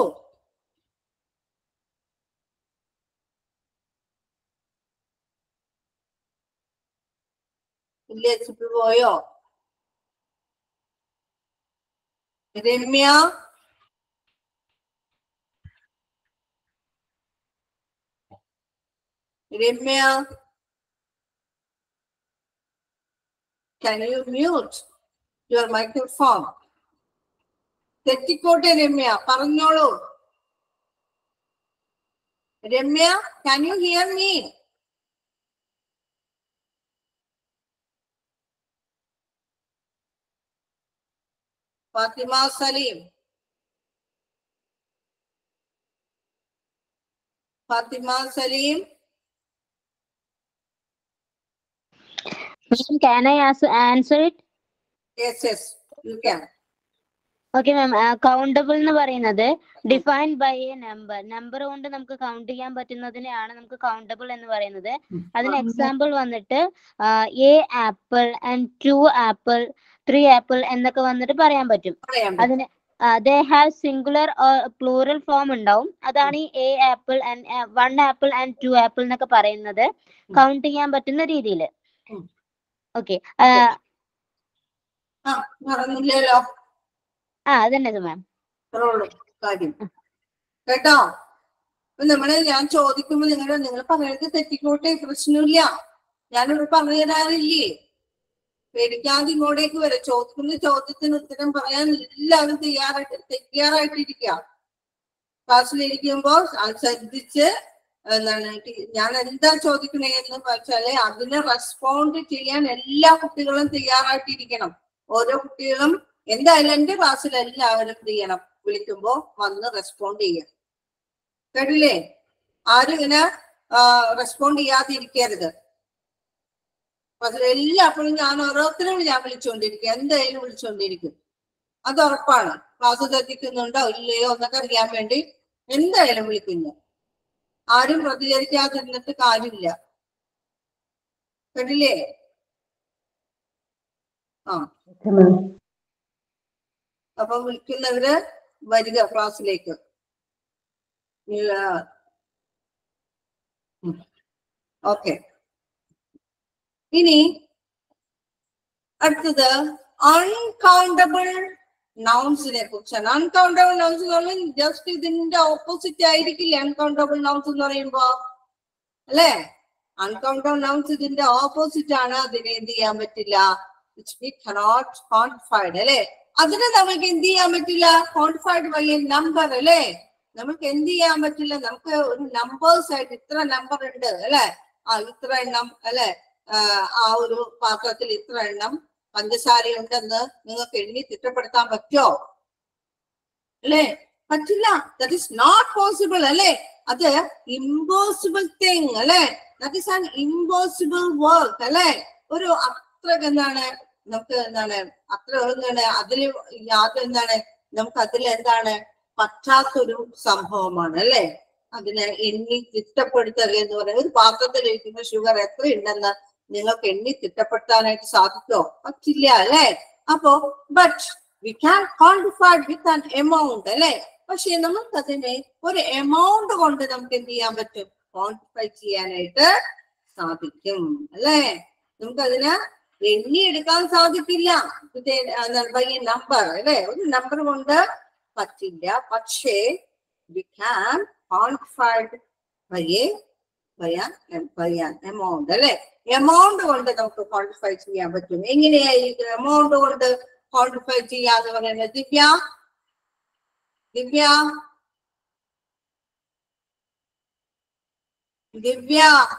ഇല്ലേ ചിപ്പി പോയോ Ramya Ramya can you mute your microphone തെറ്റിക്കോട്ടെ രമ്യ പറഞ്ഞോളൂ Ramya can you hear me Fathima Saleem Fathima Saleem Ma'am, can I ask, answer it? yes yes you can okay ma'am countable എന്ന് പറയുന്നത് defined by a number number കൊണ്ട് നമുക്ക് കൗണ്ട് ചെയ്യാൻ പറ്റുന്നതിനെയാണ് നമുക്ക് കൗണ്ടബിൾ എന്ന് പറയുന്നത് അതിന് എക്സാമ്പിൾ വന്നിട്ട് a apple and two apple three apple എന്നൊക്കെ വന്നിട്ട് പറയാൻ പറ്റും പറയാൻ പറ്റും. അതിന് they have singular plural form ഉണ്ടാവും അതാണ് ഈ a apple and one apple and two apple എന്നൊക്കെ പറയുന്നത് കൗണ്ട് ചെയ്യാൻ പറ്റുന്ന രീതിയിൽ ഓക്കെ ആ മറന്നില്ലല്ലോ ആ അതന്നെ മാം അത്രേ ഉള്ളൂ കാര്യം കേട്ടോ അപ്പൊ നമ്മള് ഞാൻ ചോദിക്കുമ്പോ നിങ്ങളുടെ നിങ്ങൾ പറയുന്നത് തെറ്റിക്കോട്ടെ പ്രശ്നമില്ല ഞാനിവിടെ പറഞ്ഞു തരാറില്ലേ പേടിക്കാതെ ഇങ്ങോട്ടേക്ക് വരെ ചോദിക്കുന്ന ചോദ്യത്തിന് ഉത്തരം പറയാൻ എല്ലാവരും തയ്യാറായിട്ട് തയ്യാറായിട്ടിരിക്കുക ക്ലാസ്സിലിരിക്കുമ്പോൾ അത് ശ്രദ്ധിച്ച് എന്താണ് ടി- ഞാൻ എന്താ ചോദിക്കണേന്ന് വെച്ചാല് അതിന് റെസ്പോണ്ട് ചെയ്യാൻ എല്ലാ കുട്ടികളും തയ്യാറായിട്ടിരിക്കണം ഓരോ കുട്ടികളും എന്തായാലും എന്റെ ക്ലാസ്സിൽ എല്ലാവരും എന്ത് ചെയ്യണം വിളിക്കുമ്പോ വന്ന് റെസ്പോണ്ട് ചെയ്യണം കേട്ടില്ലേ ആരും ഇങ്ങനെ റെസ്പോണ്ട് ചെയ്യാതിരിക്കരുത് അതിൽ എല്ലാപ്പോഴും ഞാൻ ഓരോരുത്തരും ഞാൻ വിളിച്ചുകൊണ്ടിരിക്കും എന്തായാലും വിളിച്ചുകൊണ്ടിരിക്കും അത് ഉറപ്പാണ് ക്ലാസ് ശ്രദ്ധിക്കുന്നുണ്ടോ ഇല്ലയോ എന്നൊക്കെ അറിയാൻ വേണ്ടി എന്തായാലും വിളിക്കുന്നു ആരും പ്രതികരിക്കാതിരുന്നിട്ട് കാര്യമില്ല കേട്ടില്ലേ ആ അപ്പൊ വിളിക്കുന്നവര് വരിക ക്ലാസ്സിലേക്ക് ഓക്കെ ഇനി അടുത്തത് അൺകൗണ്ടബിൾ നൗൺസിനെ കുറിച്ചാണ് അൺകൗണ്ടബിൾ നൗൺസ് എന്ന് പറഞ്ഞാൽ ജസ്റ്റ് ഇതിന്റെ ഓപ്പോസിറ്റ് ആയിരിക്കില്ല അൺകൗണ്ടബിൾ നൗൺസ് എന്ന് പറയുമ്പോ അല്ലേ അൺകൗണ്ടബിൾ നൗൺസ് ഇതിന്റെ ഓപ്പോസിറ്റ് ആണ് അതിനെ എന്ത് ചെയ്യാൻ പറ്റില്ല വി കനോട്ട് ക്വാണ്ടിഫൈഡ് അല്ലേ അതിനെ നമുക്ക് എന്ത് ചെയ്യാൻ പറ്റില്ല ക്വാണ്ടിഫൈഡ് ബൈ എ നമ്പർ അല്ലേ നമുക്ക് എന്ത് ചെയ്യാൻ പറ്റില്ല നമുക്ക് ഒരു നമ്പേഴ്സ് ആയിട്ട് ഇത്ര നമ്പർ ഉണ്ട് അല്ലെ ആ ഇത്ര എണ്ണം അല്ലെ ആ ഒരു പാത്രത്തിൽ ഇത്ര എണ്ണം പഞ്ചസാര ഉണ്ടെന്ന് നിങ്ങൾക്ക് എണ്ണി തിട്ടപ്പെടുത്താൻ പറ്റുമോ അല്ലേ പറ്റില്ല ദറ്റ് ഇസ് നോട്ട് പോസിബിൾ അല്ലേ അത് ഇമ്പോസിബിൾ തിങ് അല്ലെ that is an impossible work അല്ലെ ഒരു അത്ര എന്താണ് നമുക്ക് എന്താണ് അത്ര എന്താണ് അതില് യാതൊരു എന്താണ് നമുക്ക് അതിൽ എന്താണ് പറ്റാത്തൊരു സംഭവമാണ് അല്ലെ അതിനെ എണ്ണി തിട്ടപ്പെടുത്തുക എന്ന് പറയുന്നത് ഒരു പാത്രത്തിൽ ഇരിക്കുന്ന ഷുഗർ എത്ര ഉണ്ടെന്ന് നിങ്ങൾക്ക് എണ്ണി തിട്ടപ്പെടുത്താനായിട്ട് സാധിക്കോ പറ്റില്ല അല്ലെ അപ്പോ but we can quantify with an amount അല്ലെ പക്ഷെ നമുക്ക് അതിനെ ഒരു എമൗണ്ട് കൊണ്ട് നമുക്ക് എന്ത് ചെയ്യാൻ പറ്റും ക്വാണ്ടിഫൈ ചെയ്യാനായിട്ട് സാധിക്കും അല്ലെ നമുക്കതിന് എണ്ണിയെടുക്കാൻ സാധിക്കില്ല ബൈ നമ്പർ അല്ലെ ഒരു നമ്പർ കൊണ്ട് പറ്റില്ല പക്ഷേ we can quantified by a by amount അല്ലെ എമൗണ്ട് കൊണ്ട് നമുക്ക് ക്വാണ്ടിഫൈ ചെയ്യാൻ പറ്റും എങ്ങനെയായിരിക്കും എമൗണ്ട് കൊണ്ട് ക്വാണ്ടിഫൈ ചെയ്യാന്ന് പറയുന്നത് ദിവ്യ ദിവ്യ ദിവ്യ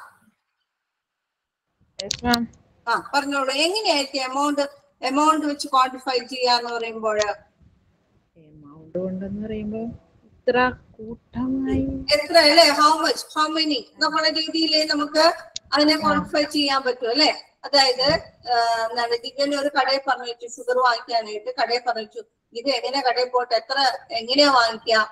ആ പറഞ്ഞോളൂ എങ്ങനെയായിരിക്കും എമൗണ്ട് എമൗണ്ട് വെച്ച് ക്വാണ്ടിഫൈ ചെയ്യാന്ന് പറയുമ്പോൾ എമൗണ്ട് കൊണ്ടെന്ന് പറയുമ്പോ ഇത്ര കൂട്ടമായി എത്ര അല്ലെ ഹൗ മച്ച് ഹൗ മെനി എന്നുള്ള രീതിയിൽ നമുക്ക് അതിനെ ക്വാണ്ടിഫൈ ചെയ്യാൻ പറ്റും അല്ലെ അതായത് എന്താണ് ദിവ്യനെ ഒരു കടയിൽ പറഞ്ഞു ഷുഗർ വാങ്ങിക്കാനായിട്ട് കടയിൽ പറഞ്ഞു ഇത് എങ്ങനെ കടയിൽ പോയിട്ട് എത്ര എങ്ങനെയാ വാങ്ങിക്കാം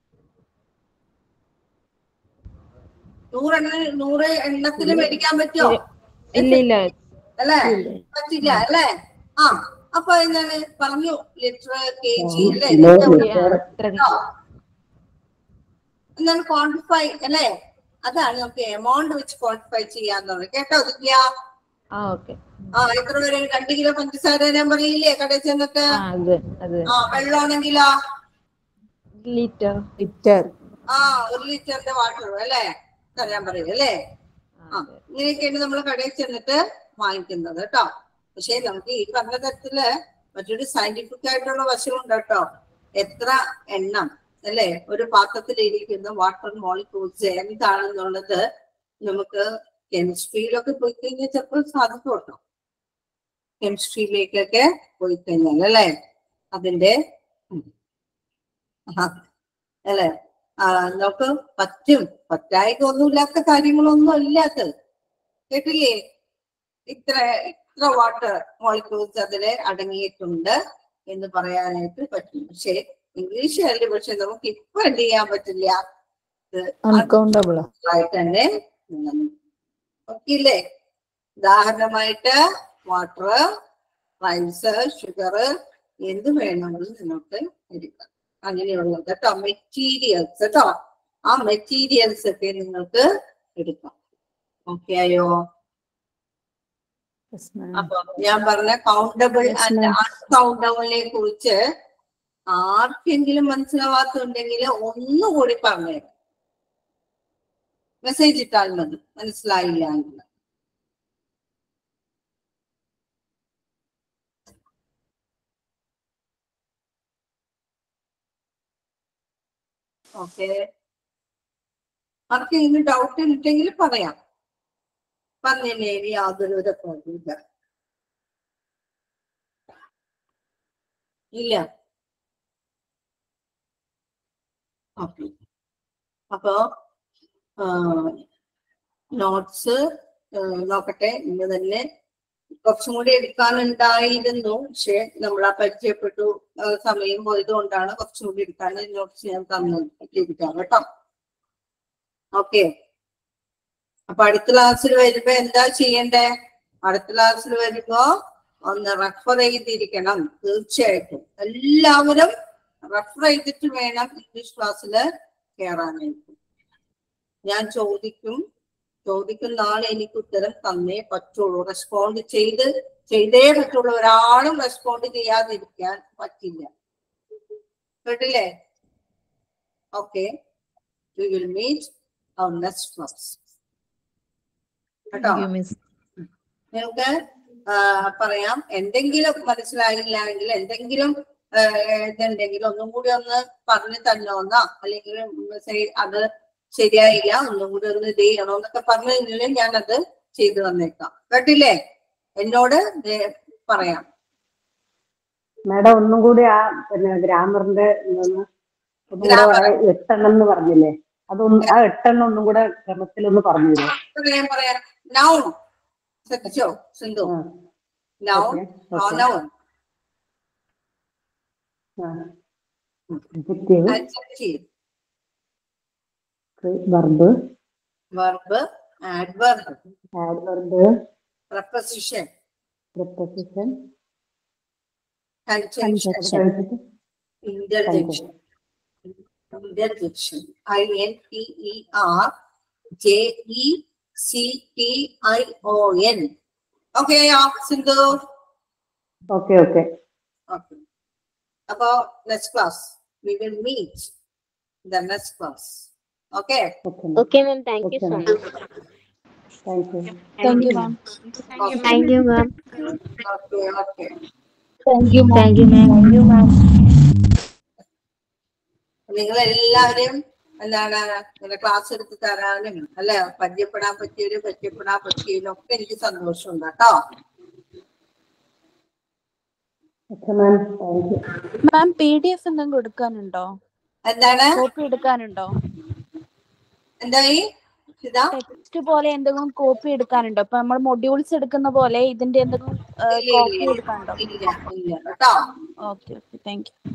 നൂറെണ്ണ നൂറ് എണ്ണത്തിന് മേടിക്കാൻ പറ്റുമോ ഇല്ല ഇല്ല അല്ലേ പറ്റില്ല അല്ലേ ആ അപ്പൊ എന്താണ് പറഞ്ഞു ലിറ്റർ കെ ജി അല്ലേ കേട്ടോ? എന്താണ് ക്വാണ്ടിഫൈ അല്ലേ അതാണ് നമുക്ക് എമൗണ്ട് വെച്ച് ക്വാണ്ടിഫൈ ചെയ്യാന്നുള്ളത് കേട്ടോ ദിവ്യ ആ ഓക്കെ ആ എത്ര പേര് രണ്ട് കിലോ പഞ്ചസാര ഞാൻ പറയില്ലേ കടയിൽ ചെന്നിട്ട് ആ അത് അത് ആ വെള്ളമാണെങ്കിലോ ലിറ്റർ ലിറ്റർ ആ ഒരു ലിറ്ററിന്റെ വാട്ടർ അല്ലേ ഇതാ ഞാൻ പറയും അല്ലേ ആ ഇങ്ങനെയൊക്കെയാണ് നമ്മൾ കടയിൽ ചെന്നിട്ട് വാങ്ങിക്കുന്നത് കേട്ടോ പക്ഷെ നമുക്ക് ഈ പറഞ്ഞ തരത്തില് മറ്റൊരു സയന്റിഫിക് ആയിട്ടുള്ള വശമുണ്ട് കേട്ടോ എത്ര എണ്ണം അല്ലെ ഒരു പാത്രത്തിൽ ഇരിക്കുന്ന വാട്ടർ മോളിക്യൂൾസ് എന്താണെന്നുള്ളത് നമുക്ക് കെമിസ്ട്രിയിലൊക്കെ പോയി കഴിഞ്ഞാൽ ചിലപ്പോൾ സാധിക്കും കേട്ടോ കെമിസ്ട്രിയിലേക്കൊക്കെ പോയി കഴിഞ്ഞാൽ അല്ലെ അതിന്റെ ഉം. ആഹാ. അല്ലെ ആ, നമുക്ക് പറ്റും പറ്റായിക ഒന്നുമില്ലാത്ത കാര്യങ്ങളൊന്നും ഇല്ലാത്തത് കേട്ടില്ലേ ഇത്ര ഇത്ര വാട്ടർ മോളിക്യൂൾസ് അതിൽ അടങ്ങിയിട്ടുണ്ട് എന്ന് പറയാനായിട്ട് പറ്റും പക്ഷെ ഇംഗ്ലീഷിൽ പക്ഷെ നമുക്ക് ഇപ്പൊ എന്ത് ചെയ്യാൻ പറ്റില്ല ഇത് അൺകൗണ്ടബിൾ ആയിട്ട് തന്നെ ഓക്കെ ഇല്ലേ ഉദാഹരണമായിട്ട് വാട്ടർ റൈസ് ഷുഗർ എന്ത് വേണമെങ്കിലും നിങ്ങൾക്ക് എടുക്കാം അങ്ങനെയുള്ളത് കേട്ടോ മെറ്റീരിയൽസ് കേട്ടോ ആ മെറ്റീരിയൽസ് ഒക്കെ നിങ്ങൾക്ക് എടുക്കാം ഓക്കെ ആയോ അപ്പൊ ഞാൻ പറഞ്ഞ കൗണ്ടബിൾ ആൻഡ് അൺകൗണ്ടബിളിനെ കുറിച്ച് ആർക്കെങ്കിലും മനസ്സിലാവാത്തുണ്ടെങ്കിൽ ഒന്നുകൂടി പറഞ്ഞേക്കാം മെസ്സേജ് ഇട്ടാൽ മതി മനസ്സിലായില്ല എന്ന് ഓക്കെ ആർക്കെങ്കിലും ഡൗട്ട് ഉണ്ടെങ്കിൽ പറയാം പറഞ്ഞില്ലേ ഇനി യാതൊരു വിധ കുഴപ്പമില്ല ഇല്ല ഓക്കെ അപ്പോ നോട്ട്സ് നോക്കട്ടെ ഇന്ന് തന്നെ കുറച്ചും കൂടി എടുക്കാനുണ്ടായിരുന്നു പക്ഷെ നമ്മൾ ആ പരിചയപ്പെട്ടു ആ, സമയം പോയത് കൊണ്ടാണ് കുറച്ചും കൂടി എടുക്കാൻ നോട്ട്സ് ഞാൻ തന്നു എടുക്കാം കേട്ടോ ഓക്കെ അപ്പൊ അടുത്ത ക്ലാസ്സിൽ വരുമ്പോ എന്താ ചെയ്യണ്ടേ അടുത്ത ക്ലാസ്സിൽ വരുമ്പോ ഒന്ന് റെഫർ ചെയ്തിരിക്കണം തീർച്ചയായിട്ടും എല്ലാവരും റെഫർ ചെയ്തിട്ട് വേണം ഇംഗ്ലീഷ് ക്ലാസ്സിൽ കയറാനായിട്ട് ഞാൻ ചോദിക്കും ചോദിക്കുന്ന ആൾ എനിക്ക് ഉത്തരം തന്നേ പറ്റുള്ളൂ റെസ്പോണ്ട് ചെയ്ത് ചെയ്തേ പറ്റുള്ളൂ ഒരാളും റെസ്പോണ്ട് ചെയ്യാതിരിക്കാൻ പറ്റില്ല കേട്ടില്ലേ okay we will meet our next class കേട്ടോ നിങ്ങൾക്ക് ആ, പറയാം എന്തെങ്കിലും മനസ്സിലായില്ല എങ്കിൽ എന്തെങ്കിലും ആ, ഇതുണ്ടെങ്കിൽ ഒന്നും കൂടി ഒന്ന് പറഞ്ഞു തന്നോന്നാ അല്ലെങ്കിൽ മെസ്സേജ് അത് ശരിയായില്ല ഒന്നും കൂടി ഒന്ന് ഇത് ചെയ്യണോ എന്നൊക്കെ പറഞ്ഞു കഴിഞ്ഞാൽ ഞാനത് ചെയ്തു തന്നേക്കാം കേട്ടില്ലേ എന്നോട് ദേ പറയാം മാഡം ഒന്നും കൂടി ആ പിന്നെ ഗ്രാമറിന്റെ ഒന്ന് ഒന്നും കൂടെ Grammar. ആ എട്ടെണ്ണം എന്ന് പറഞ്ഞില്ലേ അതൊന്ന് ആ എട്ടെണ്ണം ഒന്നും കൂടെ ക്രമത്തിലൊന്ന് പറഞ്ഞു തരുമോ പറയാം പറയാം നൗൺ ശ്രദ്ധിച്ചോ Sindhu noun Okay, okay. Noun adjective, adjective verb, verb adverb adverb, preposition preposition, conjunction conjunction, interjection interjection i n t e r j e c t i o n okay yeah Sindhu okay, okay. okay അപ്പോ next class we will meet the next class okay Okay, ma'am. Thank you Okay, so ma'am. much. Thank you. Thank you, ma'am. Thank you, ma'am. Okay okay Thank you, ma'am. Thank you, ma'am. Thank you, ma'am. നിങ്ങൾ എല്ലാവരും എന്താണ് ഇങ്ങനെ class എടുത്ത് തരാനും അല്ലെ പരിചയപ്പെടാൻ പറ്റിയവര് പരിചയപ്പെടാൻ പറ്റിയതിലും ഒക്കെ എനിക്ക് സന്തോഷമുണ്ട് കേട്ടോ Okay, ma'am. Thank you. Ma'am P D F എന്തെങ്കിലും എടുക്കാനുണ്ടോ എന്താണ് കോപ്പി എടുക്കാനുണ്ടോ എന്തായി ഇതാ ടെക്സ്റ്റ് പോലെ എന്തെങ്കിലും കോപ്പി എടുക്കാനുണ്ടോ ഇപ്പൊ നമ്മൾ മൊഡ്യൂൾസ് എടുക്കുന്ന പോലെ ഇതിന്റെ എന്തെങ്കിലും ഇല്ല, കോപ്പി ഇല്ല. എടുക്കാനുണ്ടോ ഇല്ല ഇല്ല കേട്ടോ ഓക്കെ ഓക്കെ താങ്ക് യു